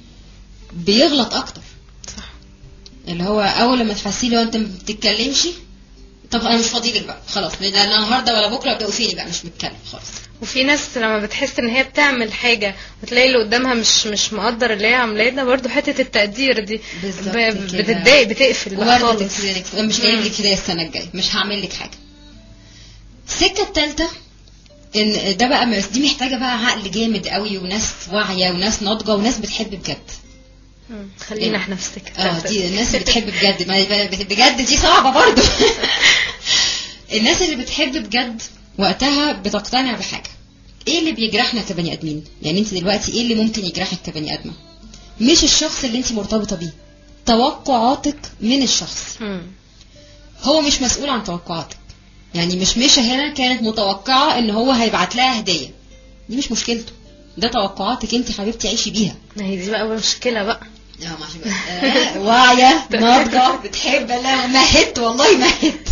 بيغلط اكتر صح اللي هو اول لما تحسيه لو انت ما بتتكلمش طب انا مش فاضي لك بقى خلاص لا أنا النهارده ولا بكره ابدا وفيني بقى مش متكلم خلاص وفي ناس لما بتحس ان هي بتعمل حاجه وتلاقي اللي قدامها مش مش مقدر اللي هي عاملاه ده برضه حته التقدير دي بالظبط ب- كده. بتتضايق بتقفل بقى وردة خالص الكلينكس مش جايب مم. لك هدايا السنه الجايه مش هعمل لك حاجه السكه الثالثه ان ده بقى دي محتاجه بقى عقل جامد قوي وناس واعيه وناس ناضجه وناس بتحب بجد مم. خلينا احنا في السكه اه بتاعت- دي الناس اللي بتحب بجد ما بجد دي صعبه برضو الناس اللي بتحب بجد وقتها بتقتنع بحاجه ايه اللي بيجرحنا كبني ادمين يعني انت دلوقتي ايه اللي ممكن يجرحك كبني ادمه مش الشخص اللي انت مرتبطه بيه توقعاتك من الشخص مم. هو مش مسؤول عن توقعاتك يعني مش مشى هنا كانت متوقعه ان هو هيبعت لها هديه دي مش مشكلته ده توقعاتك انت حبيبتي عيشي بيها ما هي دي بقى مشكله بقى اه ماشي بقى آه، واعية ناضجة بتحب لا مهت والله مهت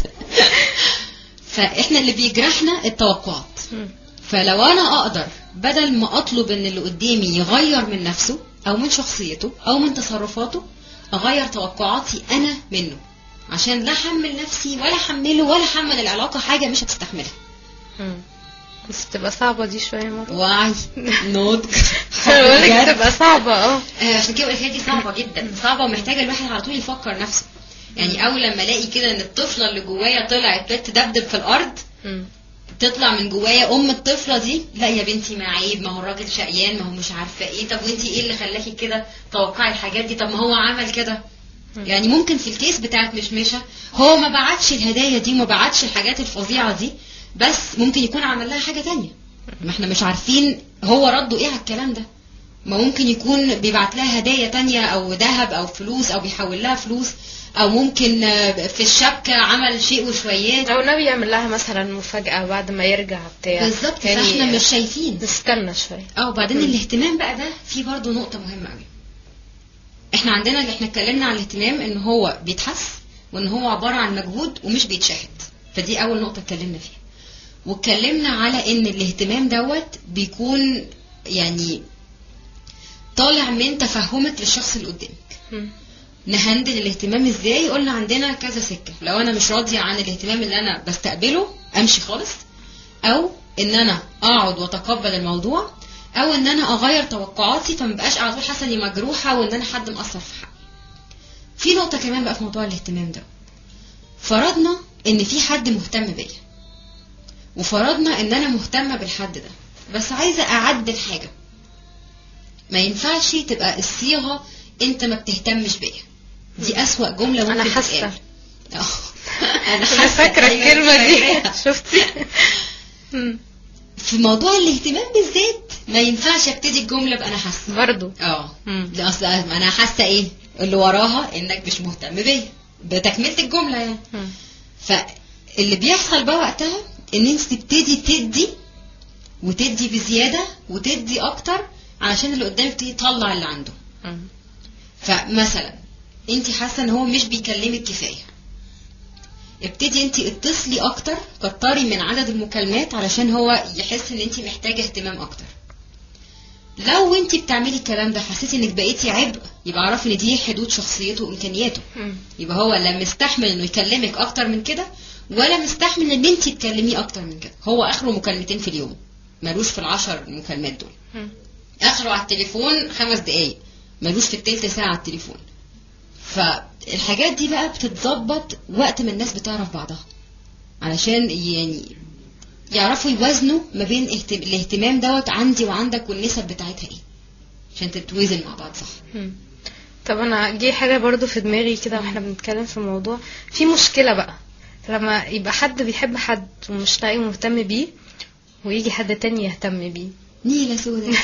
فاحنا اللي بيجرحنا التوقعات مم. فلو انا اقدر بدل ما اطلب ان اللي قدامي يغير من نفسه او من شخصيته او من تصرفاته اغير توقعاتي انا منه عشان لا احمل نفسي ولا احمله ولا احمل العلاقة حاجة مش هتستحملها مم. بس بتبقى صعبه دي شويه مرة وعي نضج بقولك بجد. بتبقى صعبه اه آه، عشان كده الحكايه دي صعبه جدا صعبه ومحتاجه الواحد على طول يفكر نفسه يعني اول لما الاقي كده ان الطفله اللي جوايا طلعت تدبدب في الارض مم. تطلع من جوايا ام الطفله دي لا يا بنتي ما عيب ما هو الراجل شقيان ما هو مش عارفه ايه طب وانتي ايه اللي خلاكي كده توقعي الحاجات دي طب ما هو عمل كده يعني ممكن في الكيس بتاعت مشمشة هو ما بعتش الهدايا دي وما بعتش الحاجات الفظيعة دي بس ممكن يكون عمل لها حاجة تانية ما احنا مش عارفين هو رده ايه على الكلام ده ما ممكن يكون بيبعت لها هدايا تانية او ذهب او فلوس او بيحول لها فلوس او ممكن آه، في الشبكة عمل شيء وشويات او النبي يعمل لها مثلا مفاجأة بعد ما يرجع بتاع بالظبط فاحنا مش شايفين نستنى شوية اه وبعدين الاهتمام بقى ده في برضه نقطة مهمة قوي احنا عندنا اللي احنا اتكلمنا عن الاهتمام ان هو بيتحس وان هو عبارة عن مجهود ومش بيتشاهد فدي اول نقطة اتكلمنا فيها واتكلمنا على ان الاهتمام دوت بيكون يعني طالع من تفهمك للشخص اللي قدامك مم. نهندل الاهتمام ازاي قلنا عندنا كذا سكة لو انا مش راضية عن الاهتمام اللي انا بستقبله امشي خالص او ان انا اقعد واتقبل الموضوع او ان انا اغير توقعاتي فمبقاش على طول حاسه اني مجروحه وان انا حد مقصر في حقي في نقطه كمان بقى في موضوع الاهتمام ده فرضنا ان في حد مهتم بيا وفرضنا ان انا مهتمه بالحد ده بس عايزه اعدل حاجه ما ينفعش تبقى الصيغه انت ما بتهتمش بيا دي اسوأ جمله ممكن انا حاسة تتقال. اه انا انا حاسه فاكرة أيوة، الكلمة دي فاكراها. شفتي مم. في موضوع الاهتمام بالذات ما ينفعش ابتدي الجمله بانا حاسه برضو اه مم. ده اصل انا حاسه ايه اللي وراها انك مش مهتم بيا بتكمله الجمله يعني مم. فاللي بيحصل بقى وقتها ان انت تبتدي تدي وتدي بزياده وتدي اكتر علشان اللي قدامك يبتدي يطلع اللي عنده مم. فمثلا انت حاسه ان هو مش بيكلمك كفايه ابتدي انت اتصلي اكتر كتري من عدد المكالمات علشان هو يحس ان انت محتاجه اهتمام اكتر لو انت بتعملي الكلام ده حسيتي انك بقيتي عبء يبقى اعرفي ان دي حدود شخصيته وامكانياته مم. يبقى هو لا مستحمل انه يكلمك اكتر من كده ولا مستحمل ان انت تكلميه اكتر من كده هو اخره مكالمتين في اليوم ملوش في العشر مكالمات دول مم. اخره على التليفون خمس دقايق ملوش في التلت ساعة على التليفون فالحاجات دي بقى بتتظبط وقت ما الناس بتعرف بعضها علشان يعني يعرفوا يوازنوا ما بين اهت- الاهتمام دوت عندي وعندك والنسب بتاعتها ايه عشان تتوزن مع بعض صح مم. طب انا جه حاجه برضو في دماغي كده واحنا بنتكلم في الموضوع في مشكله بقى لما يبقى حد بيحب حد ومش لاقي مهتم بيه ويجي حد تاني يهتم بيه نيلة سودة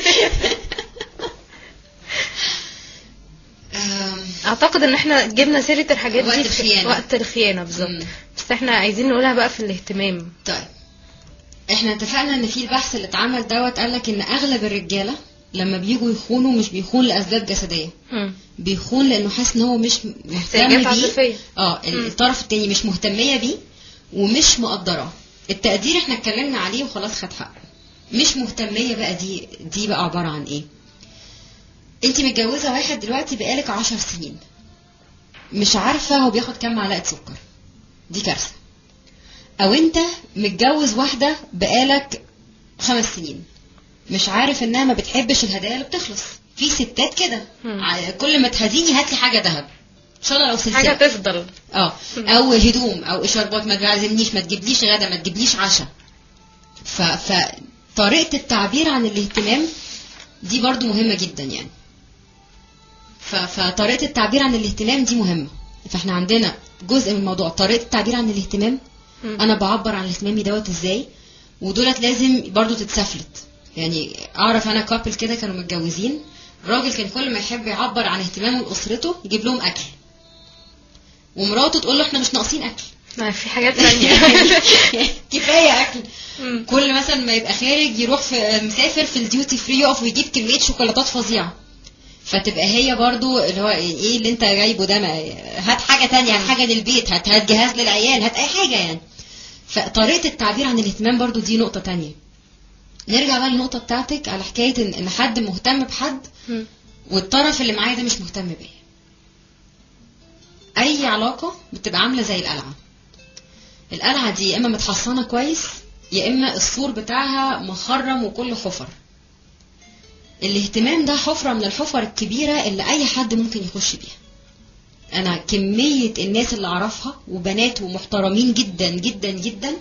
آم، اعتقد ان احنا جبنا سيره الحاجات وقت دي في الخيانة. وقت الخيانه بالظبط مم. بس احنا عايزين نقولها بقى في الاهتمام طيب احنا اتفقنا ان في البحث اللي اتعمل دوت قال لك ان اغلب الرجاله لما بيجوا يخونوا مش بيخون لاسباب جسديه مم. بيخون لانه حاسس ان هو مش مهتم احتياجات بيه عاطفيه اه مم. الطرف التاني مش مهتميه بيه ومش مقدراه التقدير احنا اتكلمنا عليه وخلاص خد حقه مش مهتميه بقى دي دي بقى عباره عن ايه انت متجوزه واحد دلوقتي بقالك عشر سنين مش عارفه هو بياخد كام معلقه سكر دي كارثه او انت متجوز واحده بقالك خمس سنين مش عارف انها ما بتحبش الهدايا اللي بتخلص في ستات كده مم. ع- كل ما تهديني هات لي حاجه ذهب ان شاء الله لو سلسله حاجه تفضل اه مم. او هدوم او اشاربات ما تعزمنيش ما تجيبليش غدا ما تجيبليش عشاء ف فطريقه التعبير عن الاهتمام دي برضو مهمه جدا يعني ف... فطريقه التعبير عن الاهتمام دي مهمه فاحنا عندنا جزء من الموضوع طريقه التعبير عن الاهتمام مم. انا بعبر عن اهتمامي دوت ازاي ودولت لازم برضو تتسفلت يعني اعرف انا كابل كده كانوا متجوزين الراجل كان كل ما يحب يعبر عن اهتمامه لاسرته يجيب لهم اكل ومراته تقول له احنا مش ناقصين اكل ما في حاجات تانية كفايه اكل مم. كل مثلا ما يبقى خارج يروح في مسافر في الديوتي فري يقف ويجيب كميه شوكولاتات فظيعه فتبقى هي برضو اللي هو ايه اللي انت جايبه ده ما هات حاجه تانية هات حاجه للبيت هات هات جهاز للعيال هات اي حاجه يعني فطريقه التعبير عن الاهتمام برضو دي نقطه تانية نرجع بقى للنقطه بتاعتك على حكايه ان إن حد مهتم بحد مم. والطرف اللي معايا ده مش مهتم بيا اي علاقه بتبقى عامله زي القلعه القلعه دي يا اما متحصنه كويس يا اما السور بتاعها مخرم وكله حفر الاهتمام ده حفره من الحفر الكبيره اللي اي حد ممكن يخش بيها انا كميه الناس اللي اعرفها وبنات ومحترمين جدا جدا جدا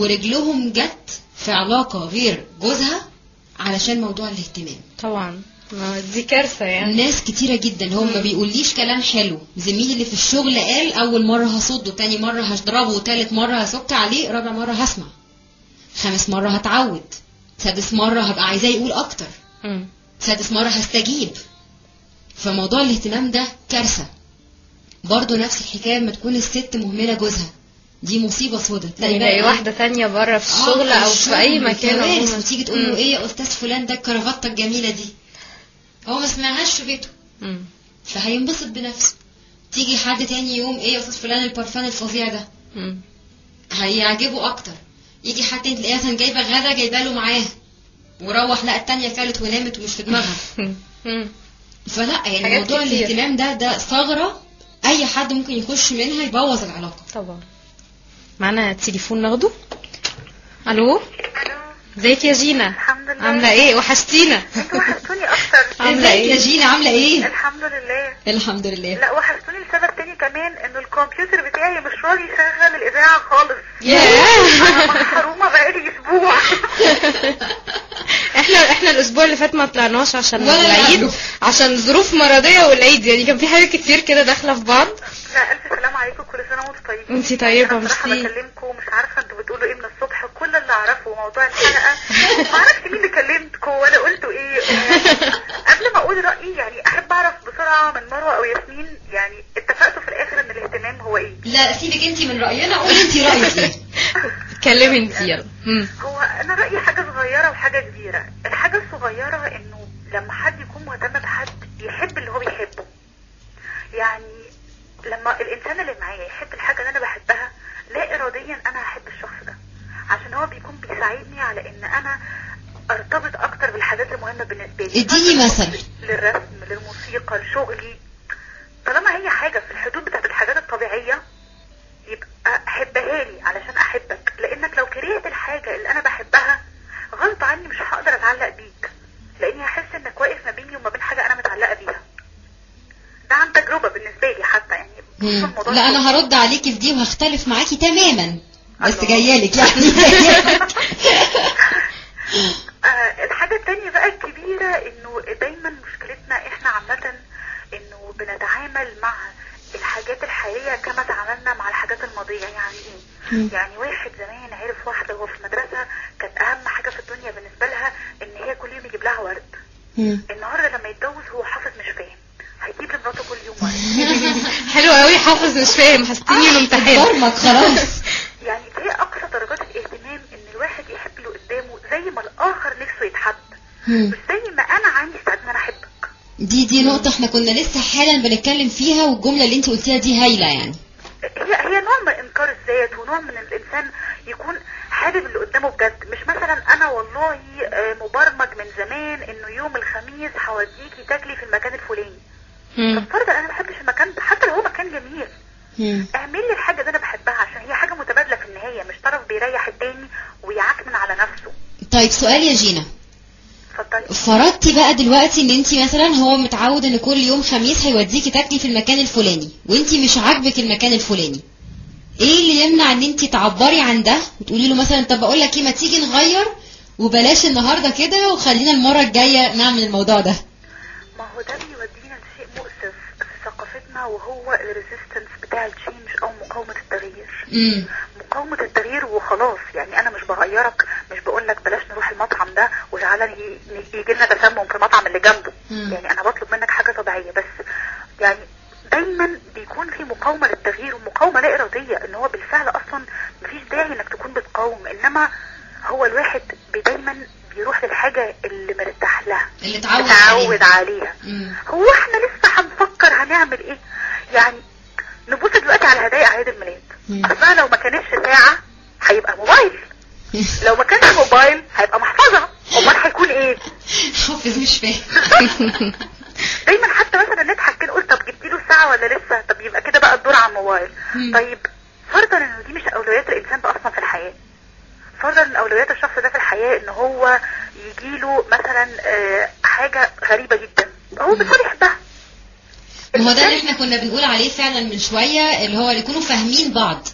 ورجلهم جت في علاقه غير جوزها علشان موضوع الاهتمام طبعا ما دي كارثه يعني ناس كتيرة جدا هو ما بيقوليش كلام حلو زميلي اللي في الشغل قال أول مرة هصده تاني مرة هضربه تالت مرة هسك عليه رابع مرة هسمع خامس مرة هتعود سادس مرة هبقى عايزاه يقول أكتر مم. سادس مرة هستجيب فموضوع الاهتمام ده كارثة برضه نفس الحكاية لما تكون الست مهملة جوزها دي مصيبة سودا تلاقي بقى تلاقي إيه؟ واحده تانية بره في الشغل آه، او في الشغل اي مكان كوارث، عموما. وتيجي تقول له مم. ايه يا استاذ فلان ده الكرافتة الجميلة دي هو ما سمعهاش في بيته مم. فهينبسط بنفسه تيجي حد تاني يوم ايه يا استاذ فلان البرفان الفظيع ده مم. هيعجبه اكتر يجي حد تاني تلاقيها مثلا جايبه غدا جايبه له معاه وروح لقى التانية كلت ونامت ومش في دماغها مم. فلا يعني حاجات موضوع كتير. الاهتمام ده ده ثغرة اي حد ممكن يخش منها يبوظ العلاقة طبعا معانا تليفون ناخده الو الو ازيك يا جينا الحمد لله عامله ايه وحشتينا انتوا وحشتوني اكتر عامله ازيك يا ايه جينا عاملة ايه الحمد لله الحمد لله لا وحشتوني لسبب تاني كمان انه الكمبيوتر بتاعي مش راضي يشغل الاذاعه خالص ياه انا محرومه بقالي اسبوع احنا احنا الاسبوع اللي فات ما طلعناش عشان ولا العيد قبله. عشان ظروف مرضيه والعيد يعني كان في حاجات كتير كده داخله في بعض لا الف سلام عليكم كل سنه وانتم طيبين انتي طيبة، انا بصراحه ميرسي. بكلمكم مش عارفه انتوا بتقولوا ايه من الصبح كل اللي اعرفه موضوع الحلقه ما اعرفش مين اللي كلمتكم ولا قلتوا ايه قبل ما اقول رايي يعني احب اعرف بسرعه من مروه او ياسمين يعني اتفقتوا في الاخر ان الاهتمام هو ايه لا سيبك انت من رأينا قولي انت رأيك ايه اتكلمي انت يلا مم. هو انا رايي حاجه صغيره وحاجه كبيره الحاجه الصغيره انه لما حد يكون مهتم بحد يحب اللي هو بيحبه يعني لما الانسان اللي معايا يحب الحاجه اللي انا بحبها لا اراديا انا هحب الشخص ده عشان هو بيكون بيساعدني على ان انا ارتبط اكتر بالحاجات المهمه بالنسبه لي اديني مثل للرسم للموسيقى لشغلي طالما هي حاجه في الحدود بتاعت الحاجات الطبيعيه يبقى حبها لي علشان احبك لانك لو كرهت الحاجه اللي انا بحبها غصب عني مش هقدر اتعلق بيك لاني هحس انك واقف ما بيني وما بين حاجه انا متعلقه بيها ده عن تجربه بالنسبه لي حتى يعني بخصوص مم. الموضوع لا ده. انا هرد عليكي في دي وهختلف معاكي تماما بس الله. جايالك يعني جايالك. آه الحاجة التانية بقى الكبيرة انه دايما مشكلتنا احنا عامة انه بنتعامل مع الحاجات الحقيقية كما تعاملنا مع الحاجات الماضية يعني ايه؟ يعني واحد زمان عرف واحدة وهو في المدرسة كانت اهم حاجة في الدنيا بالنسبة لها ان هي كل يوم يجيب لها ورد مم. النهاردة لما يتجوز هو حافظ مش فاهم هيجيب لمراته كل يوم ورد حلو قوي حافظ مش فاهم حسيتيني انه امتحان برمك خلاص يعني هي اقصى درجات الاهتمام ان الواحد يحب اللي قدامه زي ما الاخر نفسه يتحب مم. مش زي ما انا عندي استعداد ان انا احبك دي دي نقطة احنا كنا لسه حالا بنتكلم فيها والجملة اللي انت قلتيها دي هايلة يعني هي هي نوع من انكار الذات ونوع من الانسان يكون حابب اللي قدامه بجد مش مثلا انا والله آه، مبرمج من زمان انه يوم الخميس هوديكي تاكلي في المكان الفلاني مم. طب فرضا انا ما بحبش المكان ده حتى لو هو مكان جميل مم. اعمل لي الحاجه اللي انا بحبها عشان هي حاجه متبادله في النهايه مش طرف بيريح التاني ويعكنن على نفسه طيب سؤال يا جينا اتفضلي فرضتي بقى دلوقتي ان انت مثلا هو متعود ان كل يوم خميس هيوديكي تاكلي في المكان الفلاني وانت مش عاجبك المكان الفلاني ايه اللي يمنع ان انت تعبري عن ده وتقولي له مثلا طب اقول لك ايه ما تيجي نغير وبلاش النهارده كده وخلينا المره الجايه نعمل الموضوع ده ما هو ده بيودينا لشيء مؤسف في ثقافتنا وهو الريزيستنس بتاع التشينج او مقاومه التغيير امم مقاومة التغيير وخلاص يعني أنا مش بغيرك مش بقول لك بلاش نروح المطعم ده وتعالى يجي لنا تسمم في المطعم اللي جنبه مم. يعني أنا بطلب منك حاجة طبيعية بس يعني دايما بيكون في مقاومة للتغيير ومقاومة لا إرادية إن هو بالفعل أصلا مفيش داعي إنك تكون بتقاوم إنما هو الواحد بي- دايما بيروح للحاجة اللي مرتاح لها اللي اتعود اتعود عليه. عليها مم. هو احنا لسه هنفكر هنعمل ايه يعني نبص دلوقتي على هدايا اعياد الميلاد مم. اصلا لو ما كانتش ساعة هيبقى موبايل لو ما كانش موبايل هيبقى محفظة امال هيكون ايه حافظ مش فاهم دايما حتى مثلا نضحك كده نقول طب جبتي له ساعة ولا لسه طب يبقى كده بقى الدور على الموبايل مم. طيب فرضا ان دي مش اولويات الانسان ده اصلا في الحياة فرضا ان اولويات الشخص ده في الحياة ان هو يجيله مثلا آه، حاجة غريبة جدا هو بالفعل يحبها ما هو ده اللي احنا كنا بنقول عليه فعلا من شويه اللي هو اللي يكونوا فاهمين بعض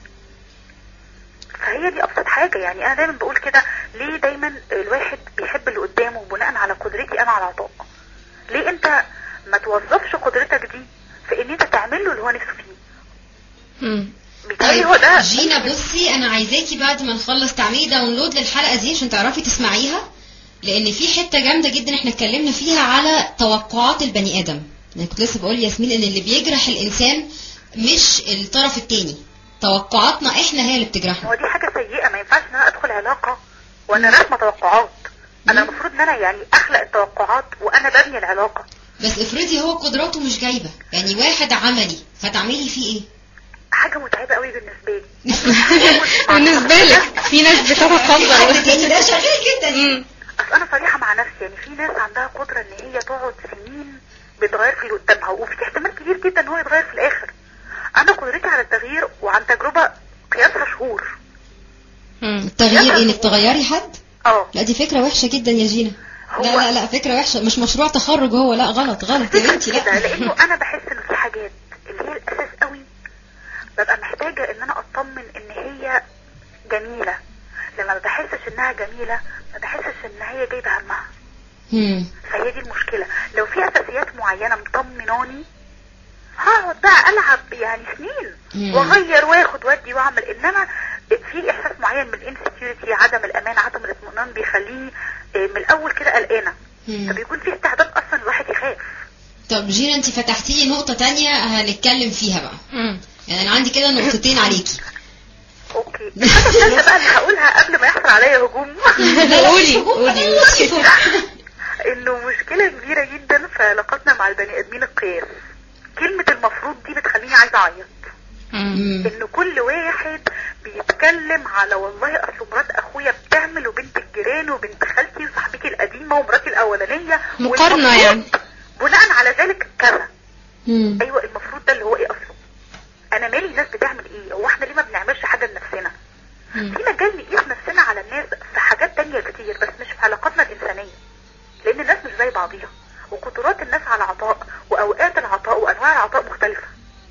فهي دي ابسط حاجة يعني انا دايما بقول كده ليه دايما الواحد بيحب اللي قدامه بناء على قدرتي انا على العطاء ليه انت ما توظفش قدرتك دي في ان انت تعمل له اللي هو نفسه فيه مم. بالتالي هو ده جينا بصي انا عايزاكي بعد ما نخلص تعملي داونلود للحلقه دي عشان تعرفي تسمعيها لان في حته جامده جدا احنا اتكلمنا فيها على توقعات البني ادم انا كنت لسه بقول لياسمين ان اللي بيجرح الانسان مش الطرف التاني توقعاتنا احنا هي اللي بتجرحنا هو دي حاجة سيئة ما ينفعش ان انا ادخل علاقة وانا راسمة توقعات انا مم. المفروض ان انا يعني اخلق التوقعات وانا ببني العلاقة بس افرضي هو قدراته مش جايبه يعني واحد عملي هتعملي فيه ايه حاجة متعبة قوي بالنسبة لي بالنسبة لك في ناس حد بتتقبل تاني ده شغال جدا مم. اصل انا صريحة مع نفسي يعني في ناس عندها قدرة ان هي تقعد سنين بتغير في اللي قدامها وفي احتمال كبير جدا ان هو يتغير في الاخر انا قدرتي على التغيير وعن تجربة قياسها شهور مم. التغيير ايه انك تغيري حد اه لا دي فكره وحشه جدا يا جينا هو- لا لا لا فكره وحشه مش مشروع تخرج هو لا غلط غلط يا بنتي كده لا لانه انا بحس ان في حاجات اللي هي الاساس قوي ببقى محتاجة ان انا اطمن ان هي جميلة لما ما بحسش انها جميلة ما بحسش ان هي جايبة همها مم. فهي دي المشكلة لو في اساسيات معينة مطمناني هقعد بقى العب يعني سنين مم. واغير واخد وادي واعمل انما في احساس معين من الانسكيورتي عدم الامان عدم الاطمئنان بيخليني آه، من الاول كده قلقانه مم. فبيكون في استعداد اصلا الواحد يخاف طب جينا انت فتحتي لي نقطه تانية هنتكلم فيها بقى مم. يعني انا عندي كده نقطتين عليكي اوكي الحاجه الثالثه بقى اللي هقولها قبل ما يحصل عليا هجوم قولي قولي انه مشكله كبيره جدا في علاقاتنا مع البني ادمين القياس كلمه المفروض دي بتخليني عايزه اعيط مم. مم. ان كل واحد بيتكلم على والله اصل مرات اخويا بتعمل وبنت الجيران وبنت خالتي وصاحبتي القديمه ومراتي الاولانيه مقارنة والمفروض يعني. بناء على ذلك كذا مم. ايوه المفروض ده اللي هو ايه اصله انا مالي الناس بتعمل ايه هو احنا ليه ما بنعملش حاجه لنفسنا مم. في مجال نقيس نفسنا على الناس في حاجات تانية كتير بس مش في علاقاتنا الإنسانية لأن الناس مش زي بعضيها وقدرات الناس على العطاء وأوقات العطاء وأنواع العطاء مختلفة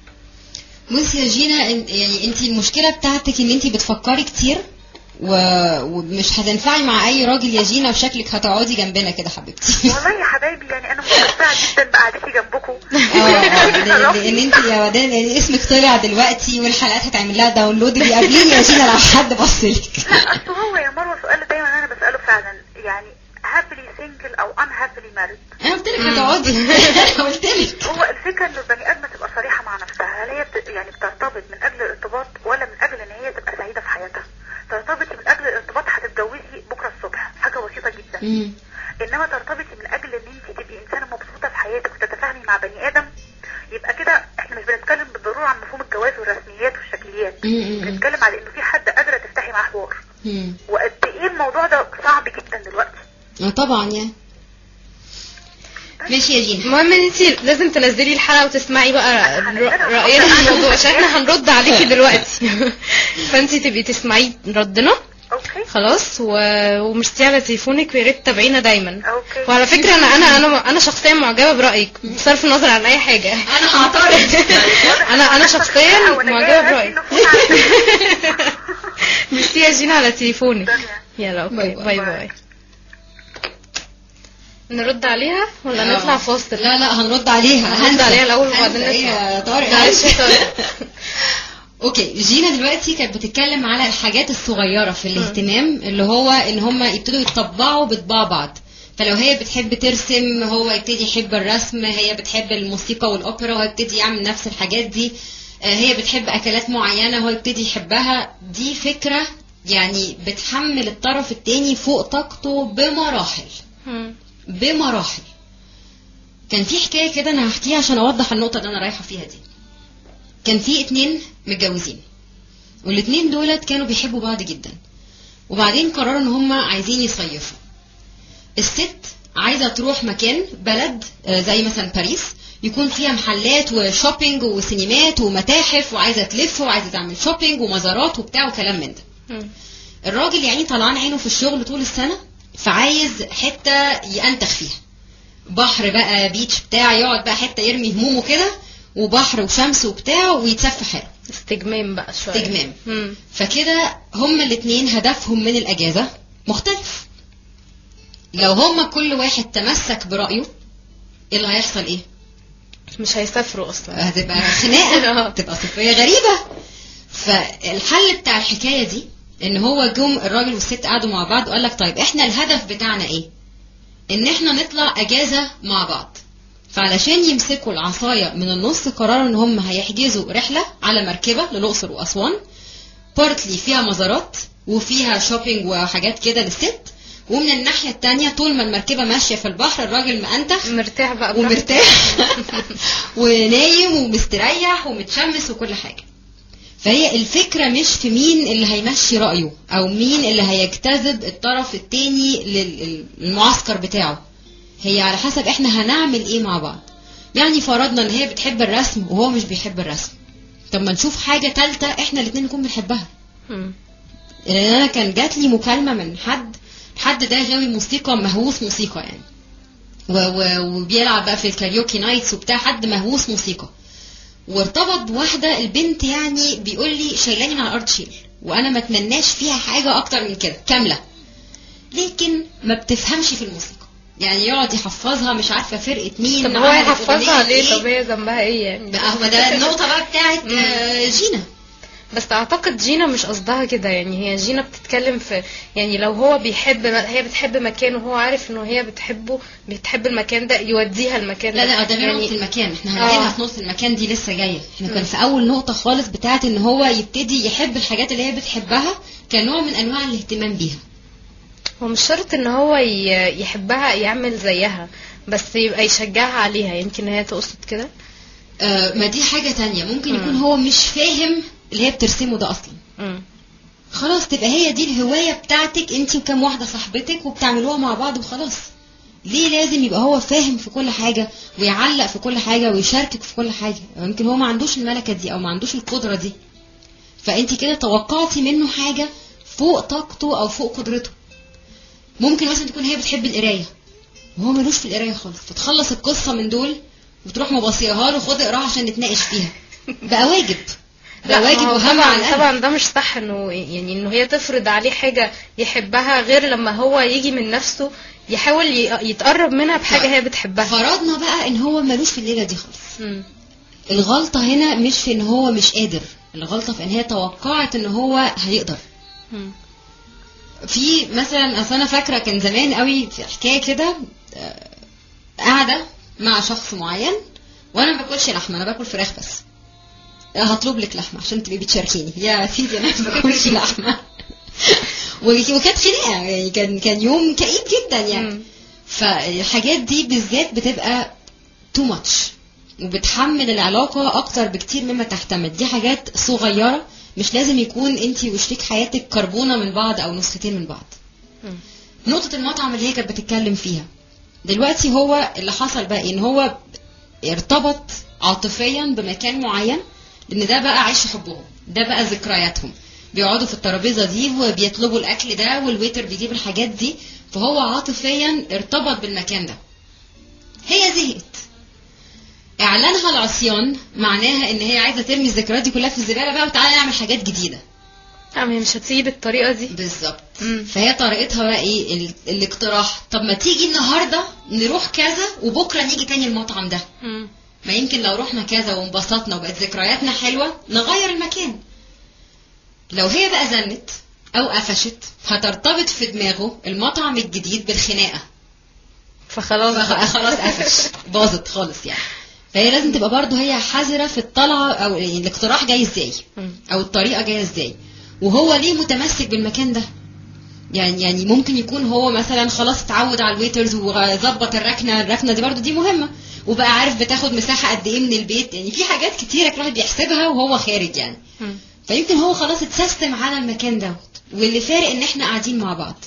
بصي يا جينا إن- يعني انت المشكله بتاعتك ان انت بتفكري كتير و... ومش هتنفعي مع اي راجل يا جينا وشكلك هتقعدي جنبنا كده حبيبتي والله يا حبايبي يعني أنا مستمتعة جدا بقعدتي جنبكم اه آه، لان لأن انت يا ودان يعني اسمك طلع دلوقتي والحلقات هتعمل لها داونلود اللي قبليني يا جينا لو حد بصلك لا أصل هو يا مروة سؤال دايما أنا بسأله فعلا يعني happily single أو unhappily married انا قلت لك هتقعدي انا قلت لك هو الفكرة إن البني آدمة تبقى صريحة مع نفسها هل هي بت... يعني بترتبط من أجل الارتباط ولا من أجل إن هي تبقى سعيدة في حياتها ترتبطي من أجل الارتباط هتتجوزي بكرة الصبح حاجة بسيطة جدا مم. انما ترتبطي من اجل ان انت تبقي انسانه مبسوطه في حياتك وتتفاهمي مع بني ادم يبقى كده احنا مش بنتكلم بالضروره عن مفهوم الجواز والرسميات والشكليات مم، مم، مم. بنتكلم على انه في حد قادره تفتحي معاه حوار مم. وقد ايه الموضوع ده صعب جدا دلوقتي اه طبعا يعني ماشي يا جينا المهم ان انت لازم تنزلي الحلقه وتسمعي بقى ر- راينا في الموضوع عشان احنا هنرد عليكي دلوقتي فانت تبقي تسمعي ردنا اوكي خلاص و... ومشتي على تليفونك ويا ريت تتابعينا دايما اوكي وعلى فكره انا انا انا انا شخصيا معجبه برايك بصرف النظر عن اي حاجه انا هعترض انا انا شخصيا وأنا معجبه جاية برايك أهدي النفوس على ميرسي يا جينا على تليفونك الدنيا. يلا اوكي باي باي باي. باي نرد عليها ولا نطلع فاصل لا لا هنرد عليها هنرد هنسى. عليها الأول هنسى. وبعدين ايه نسمع. يا طارق معلش يا هنسى. طارق. اوكي جينا دلوقتي كانت بتتكلم على الحاجات الصغيره في الاهتمام اللي هو ان هم يبتدوا يتطبعوا بطباع بعض فلو هي بتحب ترسم هو يبتدي يحب الرسم هي بتحب الموسيقى والاوبرا هو يبتدي يعمل نفس الحاجات دي آه، هي بتحب اكلات معينه هو يبتدي يحبها دي فكره يعني بتحمل الطرف التاني فوق طاقته بمراحل مم. بمراحل كان في حكايه كده انا هحكيها عشان اوضح النقطه اللي انا رايحه فيها دي كان في اتنين متجوزين والاتنين دولت كانوا بيحبوا بعض جدا وبعدين قرروا ان هم عايزين يصيفوا الست عايزه تروح مكان بلد آه، زي مثلا باريس يكون فيها محلات وشوبينج وسينمات ومتاحف وعايزه تلف وعايزه تعمل شوبينج ومزارات وبتاع وكلام من ده مم. الراجل يعني طلعان عينه في الشغل طول السنة فعايز حتة ينتخ فيها بحر بقى بيتش بتاع يقعد بقى حتة يرمي همومه كده وبحر وشمس وبتاع ويتسفى حاله استجمام بقى شويه استجمام. مم. فكده هما الاتنين هدفهم من الأجازة مختلف لو هما كل واحد تمسك برأيه ايه اللي هيحصل ايه مش هيسافروا اصلا هتبقى خناقه آه. تبقى صفريه غريبه فالحل بتاع الحكايه دي ان هو جم الراجل والست قعدوا مع بعض وقال لك طيب احنا الهدف بتاعنا ايه ان احنا نطلع اجازه مع بعض فعلشان يمسكوا العصايه من النص قرروا ان هم هيحجزوا رحله على مركبه للاقصر واسوان بارتلي فيها مزارات وفيها شوبينج وحاجات كده للست ومن الناحيه التانية طول ما المركبه ماشيه في البحر الراجل مأنتخ مرتاح بقى براحته. ومرتاح ونايم ومستريح ومتشمس وكل حاجة فهي الفكرة مش في مين اللي هيمشي رأيه أو مين اللي هيجتذب الطرف التاني لل- للمعسكر بتاعه هي على حسب احنا هنعمل ايه مع بعض يعني فرضنا ان هي بتحب الرسم وهو مش بيحب الرسم طب ما نشوف حاجة تالتة احنا الاتنين نكون بنحبها مم. لان انا كان جات لي مكالمه من حد الحد ده غاوي موسيقى مهووس موسيقى يعني و و وبيلعب بقى في الكاريوكي نايتس وبتاع حد مهووس موسيقى وارتبط بواحده البنت يعني بيقول لي شايلاني من على الارض شيل وانا ما اتمناش فيها حاجه اكتر من كده كامله لكن ما بتفهمش في الموسيقى يعني يقعد يحفظها مش عارفه فرقه مين طب هو معاها يحفظها الأغنية ليه إيه. طب هي ذنبها ايه يعني بقى هو ده النقطه بقى بتاعت مم. آه، جينا بس اعتقد جينا مش قصدها كده يعني هي جينا بتتكلم في يعني لو هو بيحب هي بتحب مكان وهو عارف انه هي بتحبه بتحب المكان ده يوديها المكان لا ده لا ده غير يعني نقطة المكان احنا هنجيلها آه. في نقطة المكان دي لسه جاية احنا كان في أول نقطة خالص بتاعت إن هو يبتدي يحب الحاجات اللي هي بتحبها كنوع من أنواع الاهتمام بيها هو مش شرط ان هو ي- يحبها يعمل زيها بس يبقى يشجعها عليها يمكن هي تقصد كده آه ما دي حاجة تانية ممكن مم. يكون هو مش فاهم اللي هي بترسمه ده أصلا مم. خلاص تبقى هي دي الهواية بتاعتك انت وكام واحدة صاحبتك وبتعملوها مع بعض وخلاص ليه لازم يبقى هو فاهم في كل حاجة ويعلق في كل حاجة ويشاركك في كل حاجة يمكن هو ما عندوش الملكة دي أو ما عندوش القدرة دي فانت كده توقعتي منه حاجة فوق طاقته أو فوق قدرته ممكن مثلا تكون هي بتحب القراية وهو ملوش في القراية خالص فتخلص القصة من دول وتروح مبصيها له خد اقراها عشان نتناقش فيها بقى واجب لا بقى واجب ما هو وهم على طبعا القلب طبعا ده مش صح انه يعني انه هي تفرض عليه حاجه يحبها غير لما هو يجي من نفسه يحاول ي- يتقرب منها بحاجه هي بتحبها فرضنا بقى ان هو ملوش في الليله دي خالص مم. الغلطه هنا مش في ان هو مش قادر الغلطه في ان هي توقعت ان هو هيقدر مم. في مثلا اصل انا فاكره كان زمان قوي في حكايه كده آه، قاعده مع شخص معين وانا ما باكلش لحمه انا باكل فراخ بس آه، هطلب لك لحمه عشان تبقي بتشاركيني يا سيدي انا ما باكلش لحمه و- وكانت خناقه يعني كان كان يوم كئيب جدا يعني مم. فالحاجات دي بالذات بتبقى تو ماتش وبتحمل العلاقة أكتر بكتير مما تحتمل دي حاجات صغيرة مش لازم يكون انت وشريك حياتك كربونة من بعض أو نسختين من بعض مم. نقطة المطعم اللي هي كانت بتتكلم فيها دلوقتي هو اللي حصل بقى إيه؟ ان هو ارتبط عاطفيا بمكان معين لان ده بقى عيش حبهم ده بقى ذكرياتهم بيقعدوا في الترابيزه دي وبيطلبوا الاكل ده والويتر بيجيب الحاجات دي فهو عاطفيا ارتبط بالمكان ده هي زهقت اعلانها العصيان معناها ان هي عايزه ترمي الذكريات دي كلها في الزباله بقى وتعالى نعمل حاجات جديده لا ما هي مش هتيجي بالطريقه دي بالظبط مم. فهي طريقتها بقى ايه ال- الاقتراح طب ما تيجي النهارده نروح كذا وبكره نيجي تاني المطعم ده مم. ما يمكن لو رحنا كذا وانبسطنا وبقت ذكرياتنا حلوه نغير المكان لو هي بقى زنت او قفشت هترتبط في دماغه المطعم الجديد بالخناقه فخلاص فخ- خلاص قفش باظت خالص يعني فهي لازم تبقى برضو هي حذرة في الطلعة أو يعني الاقتراح جاي ازاي مم. أو الطريقة جاية ازاي وهو ليه متمسك بالمكان ده يعني يعني ممكن يكون هو مثلا خلاص اتعود على الويترز وظبط الركنة الركنة دي برضو دي مهمة وبقى عارف بتاخد مساحة قد ايه من البيت يعني في حاجات كتيرة الواحد بيحسبها وهو خارج يعني مم. فيمكن هو خلاص اتسيستم على المكان دوت واللي فارق ان احنا قاعدين مع بعض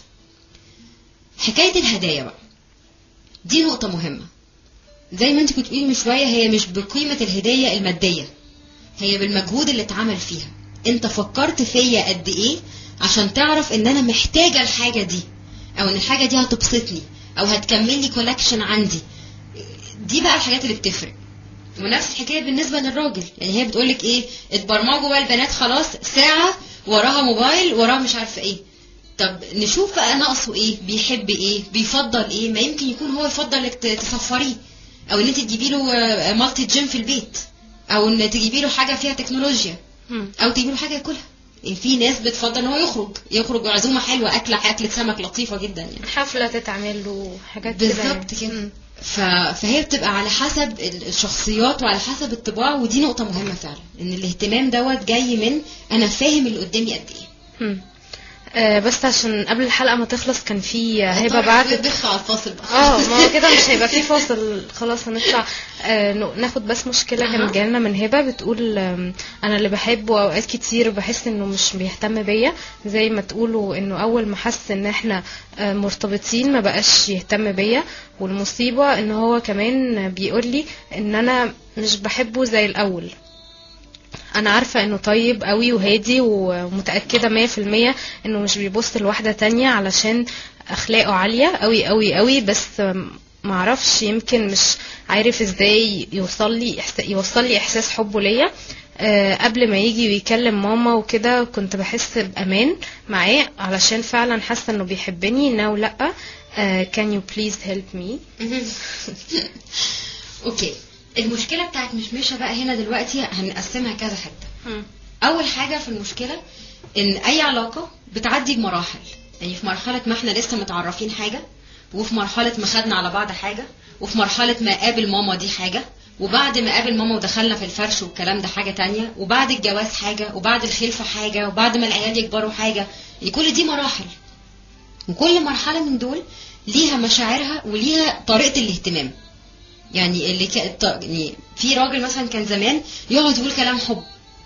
حكاية الهدايا بقى دي نقطة مهمة زي ما انت كنت بتقولي من شوية هي مش بقيمة الهدية المادية هي بالمجهود اللي اتعمل فيها انت فكرت فيا قد ايه عشان تعرف ان انا محتاجة الحاجة دي او ان الحاجة دي هتبسطني او هتكمل لي كولكشن عندي دي بقى الحاجات اللي بتفرق ونفس الحكايه بالنسبه للراجل يعني هي بتقولك ايه اتبرمجوا بقى البنات خلاص ساعه وراها موبايل وراها مش عارفه ايه طب نشوف بقى ناقصه ايه بيحب ايه بيفضل ايه ما يمكن يكون هو يفضل انك ت- تسفريه او ان انت تجيبي له آه، مالتي جيم في البيت او ان تجيبي له حاجه فيها تكنولوجيا مم. او تجيبي له حاجه ياكلها في ناس بتفضل ان هو يخرج يخرج عزومه حلوه اكله اكله سمك لطيفه جدا يعني حفلة تتعمل له حاجات كده يعني. بالظبط كده مم. ف... فهي بتبقى على حسب الشخصيات وعلى حسب الطباع ودي نقطه مهمه فعلا ان الاهتمام دوت جاي من انا فاهم اللي قدامي قد ايه مم. آه بس عشان قبل الحلقة ما تخلص كان في هبة بعتت بخ على الفاصل بقى اه ما هو كده مش هيبقى في فاصل خلاص هنطلع آه ن- ناخد بس مشكله أها. كانت جايلنا من هبه بتقول آم، انا اللي بحبه اوقات كتير بحس انه مش بيهتم بيا زي ما تقولوا انه اول ما حس ان احنا آه، مرتبطين ما بقاش يهتم بيا والمصيبه ان هو كمان بيقول لي ان انا مش بحبه زي الاول انا عارفة انه طيب قوي وهادي ومتأكدة مية في المية انه مش بيبص لواحدة تانية علشان اخلاقه عالية قوي قوي قوي بس معرفش يمكن مش عارف ازاي يوصل لي إحس- يوصل لي احساس حبه ليا آه، قبل ما يجي ويكلم ماما وكده كنت بحس بامان معاه علشان فعلا حاسه انه بيحبني انه لا آه، can you please help me اوكي المشكله بتاعت مشمشه بقى هنا دلوقتي هنقسمها كذا حته اول حاجه في المشكله ان اي علاقه بتعدي بمراحل يعني في مرحله ما احنا لسه متعرفين حاجه وفي مرحله ما خدنا على بعض حاجه وفي مرحله ما قابل ماما دي حاجه وبعد ما قابل ماما ودخلنا في الفرش والكلام ده حاجه تانية وبعد الجواز حاجه وبعد الخلفه حاجه وبعد ما العيال يكبروا حاجه يعني كل دي مراحل وكل مرحله من دول ليها مشاعرها وليها طريقه الاهتمام يعني اللي ك... ط- يعني في راجل مثلا كان زمان يقعد يقول كلام حب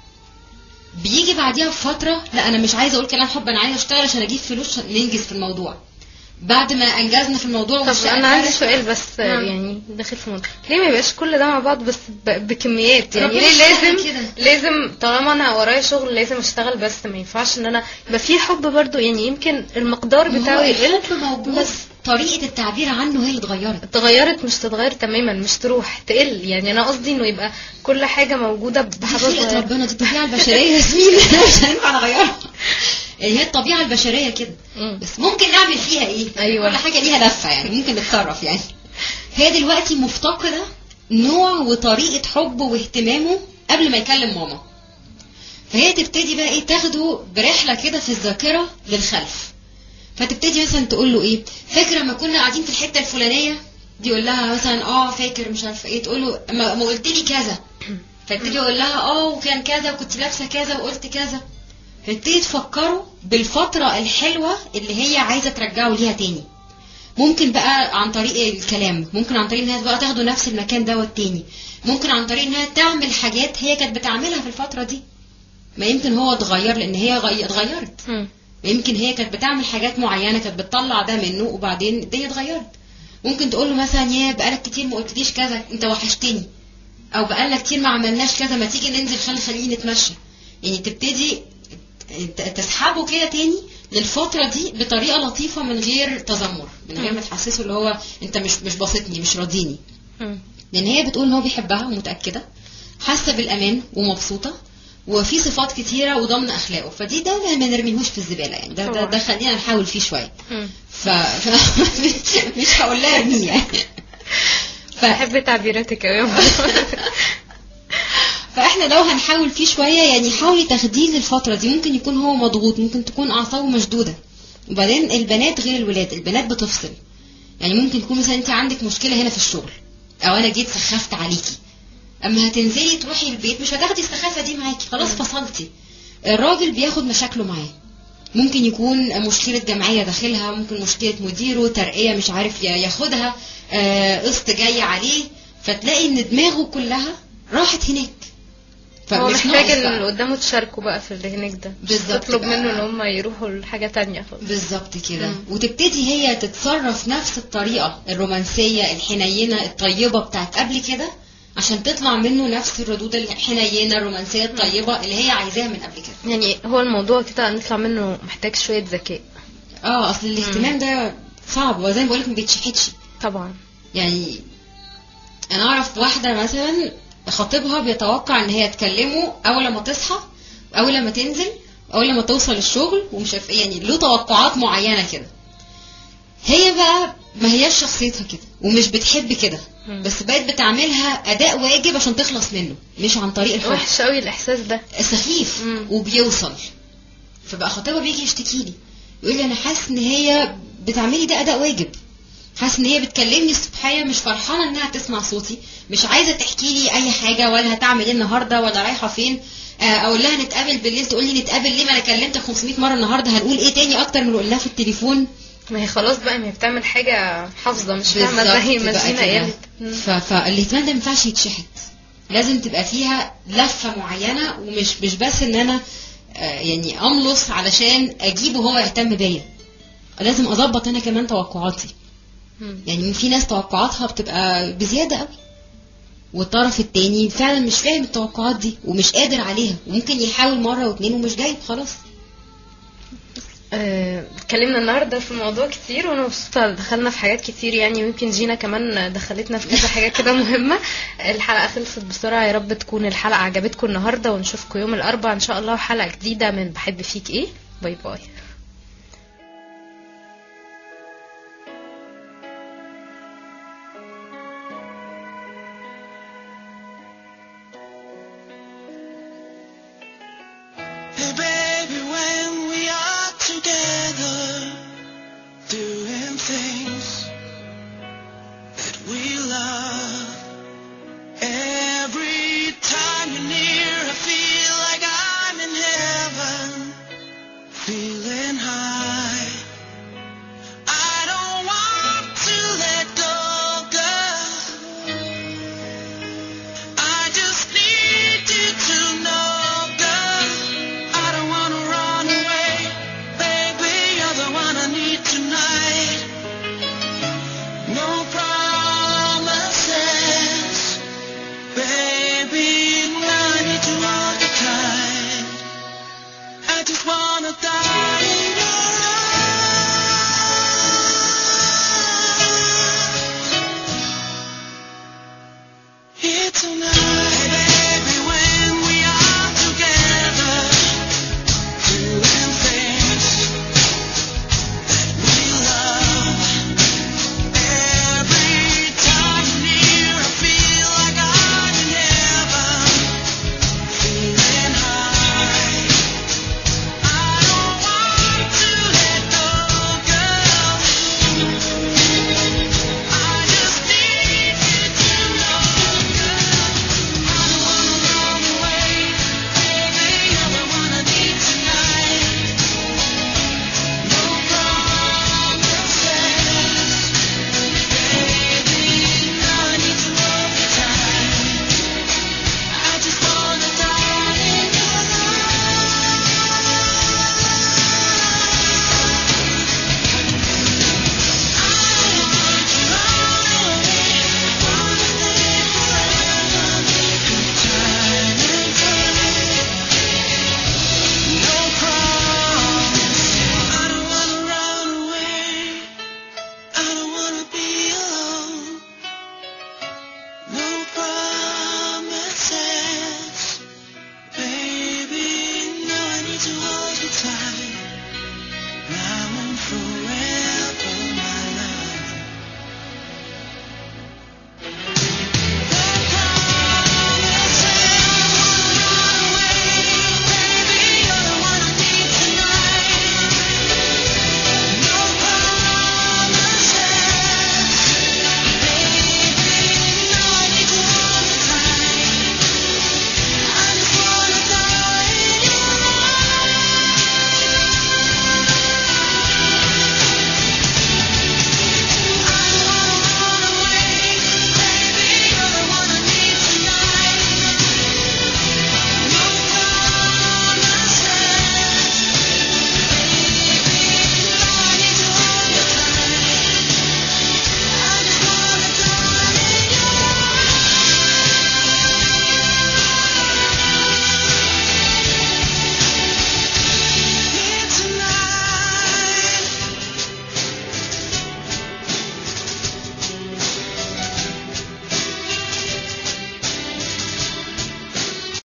بيجي بعديها بفترة لا أنا مش عايزة أقول كلام حب أنا عايزة أشتغل عشان أجيب فلوس عشان ننجز في الموضوع بعد ما أنجزنا في الموضوع طب والشقة انا عندي اتفرشت، سؤال بس آه، نعم. يعني داخل في الموضوع ليه ما يبقاش كل ده مع بعض بس ب- بكميات يعني ربنا ليه يسهل لازم كده. لازم طالما انا ورايا شغل لازم اشتغل بس ما ينفعش ان انا يبقى في حب برضو يعني يمكن المقدار ما هو بتاعه يقل الحب موجود بس طريقة التعبير عنه هي اللي اتغيرت اتغيرت مش تتغير تماما مش تروح تقل يعني انا قصدي انه يبقى كل حاجه موجوده دي بحاجه خلقة صغيره ربنا دي الطبيعة البشرية يا ياسمين مش هينفع نغيرها يعني هي الطبيعة البشرية كده مم. بس ممكن نعمل فيها ايه أيوة. كل حاجه ليها لفه يعني ممكن نتصرف يعني هي دلوقتي مفتقده نوع وطريقه حبه واهتمامه قبل ما يكلم ماما فهي تبتدي بقى ايه تاخده برحله كده في الذاكره للخلف فتبتدي مثلا تقول له ايه فاكره لما كنا قاعدين في الحته الفلانيه دي يقول لها مثلا اه فاكر مش عارفه ايه تقول له ما ما قلت لي كذا فابتدي اقول لها اه وكان كذا وكنت لابسه كذا وقلت كذا فابتدي تفكروا بالفترة الحلوة اللي هي عايزة ترجعه ليها تاني ممكن بقى عن طريق الكلام ممكن عن طريق انها بقى تاخدوا نفس المكان دوت تاني ممكن عن طريق انها تعمل حاجات هي كانت بتعملها في الفترة دي ما يمكن هو اتغير لان هي غي- اتغيرت مم. يمكن هي كانت بتعمل حاجات معينة كانت بتطلع ده منه وبعدين الدنيا اتغيرت ممكن تقول له مثلا يا بقالك كتير ما قلتليش كذا انت وحشتني او بقالنا كتير ما عملناش كذا ما تيجي ننزل خلي خلينا نتمشى يعني تبتدي ت- تسحبه كده تاني للفترة دي بطريقة لطيفة من غير تذمر من غير ما تحسسه اللي هو انت مش مش باسطني مش راضيني مم. لان هي بتقول ان هو بيحبها ومتاكده حاسه بالامان ومبسوطه وفي صفات كتيره وضمن اخلاقه فدي ده ما نرميهوش في الزباله يعني ده ده, طبعا. ده خلينا نحاول فيه شويه مم. ف, ف... مش هقول لها ارميه يعني ف... بحب تعبيراتك قوي فاحنا لو هنحاول فيه شويه يعني حاولي تاخديه للفتره دي ممكن يكون هو مضغوط ممكن تكون اعصابه مشدوده وبعدين البنات غير الولاد البنات بتفصل يعني ممكن تكون مثلا انت عندك مشكله هنا في الشغل او انا جيت سخفت عليكي اما هتنزلي تروحي البيت مش هتاخدي السخافه دي معاكي خلاص فصلتي الراجل بياخد مشاكله معاه ممكن يكون مشكلة جمعية داخلها ممكن مشكلة مديره ترقية مش عارف يا- ياخدها آه، قسط جاي عليه فتلاقي ان دماغه كلها راحت هناك هو فمش محتاج ناقص ان بقى. اللي قدامه تشاركوا بقى في اللي هناك ده مش بالظبط تطلب بقى. منه ان هم يروحوا لحاجه تانية خالص بالظبط كده مم. وتبتدي هي تتصرف نفس الطريقة الرومانسية الحنينة الطيبة بتاعت قبل كده عشان تطلع منه نفس الردود الحنينة الرومانسية الطيبة اللي هي عايزاها من قبل كده يعني هو الموضوع كده نطلع منه محتاج شويه ذكاء اه اصل الاهتمام ده صعب وزي ما بقولك ما بيتشحتش طبعا يعني انا اعرف واحده مثلا خطيبها بيتوقع ان هي تكلمه اول لما تصحى اول لما تنزل اول لما توصل الشغل ومش عارف ايه يعني له توقعات معينه كده هي بقى ما هياش شخصيتها كده ومش بتحب كده مم. بس بقت بتعملها اداء واجب عشان تخلص منه مش عن طريق الحب وحش قوي الاحساس ده سخيف مم. وبيوصل فبقى خطيبها بيجي يشتكي لي يقول لي انا حاسس ان هي بتعملي ده اداء واجب حاسس ان هي بتكلمني الصبحيه مش فرحانه انها تسمع صوتي مش عايزه تحكي لي اي حاجه ولا هتعمل ايه النهارده ولا رايحه فين آه، اقول لها نتقابل بالليل تقول لي نتقابل ليه ما انا كلمتك 500 مره النهارده هنقول ايه تاني اكتر من اللي قلناه في التليفون ما هي خلاص بقى ما هي بتعمل حاجه حافظه مش فاهمه زي ما بقى زينه كده. قالت مم. ف- فالاهتمام ده ما ينفعش يتشحت لازم تبقى فيها لفه معينه ومش مش بس ان انا آه، يعني املص علشان اجيبه هو يهتم بيا لازم اظبط انا كمان توقعاتي مم. يعني في ناس توقعاتها بتبقى بزياده قوي والطرف التاني فعلا مش فاهم التوقعات دي ومش قادر عليها وممكن يحاول مره واتنين ومش جايب خلاص آه، اتكلمنا النهارده في موضوع كتير وانا مبسوطه دخلنا في حاجات كتير يعني ويمكن جينا كمان دخلتنا في كذا حاجه كده مهمه الحلقه خلصت بسرعه يا رب تكون الحلقه عجبتكم النهارده ونشوفكم يوم الاربعاء ان شاء الله حلقه جديده من بحب فيك ايه باي باي Hey baby, when we are together, doing things that we love. Every time you're near, I feel like I'm in heaven, feeling high. I don't want to let go, girl. I just need you to know, girl. I don't wanna run away, baby. You're the one I need tonight. No promises, baby. I need you all the time. I just wanna die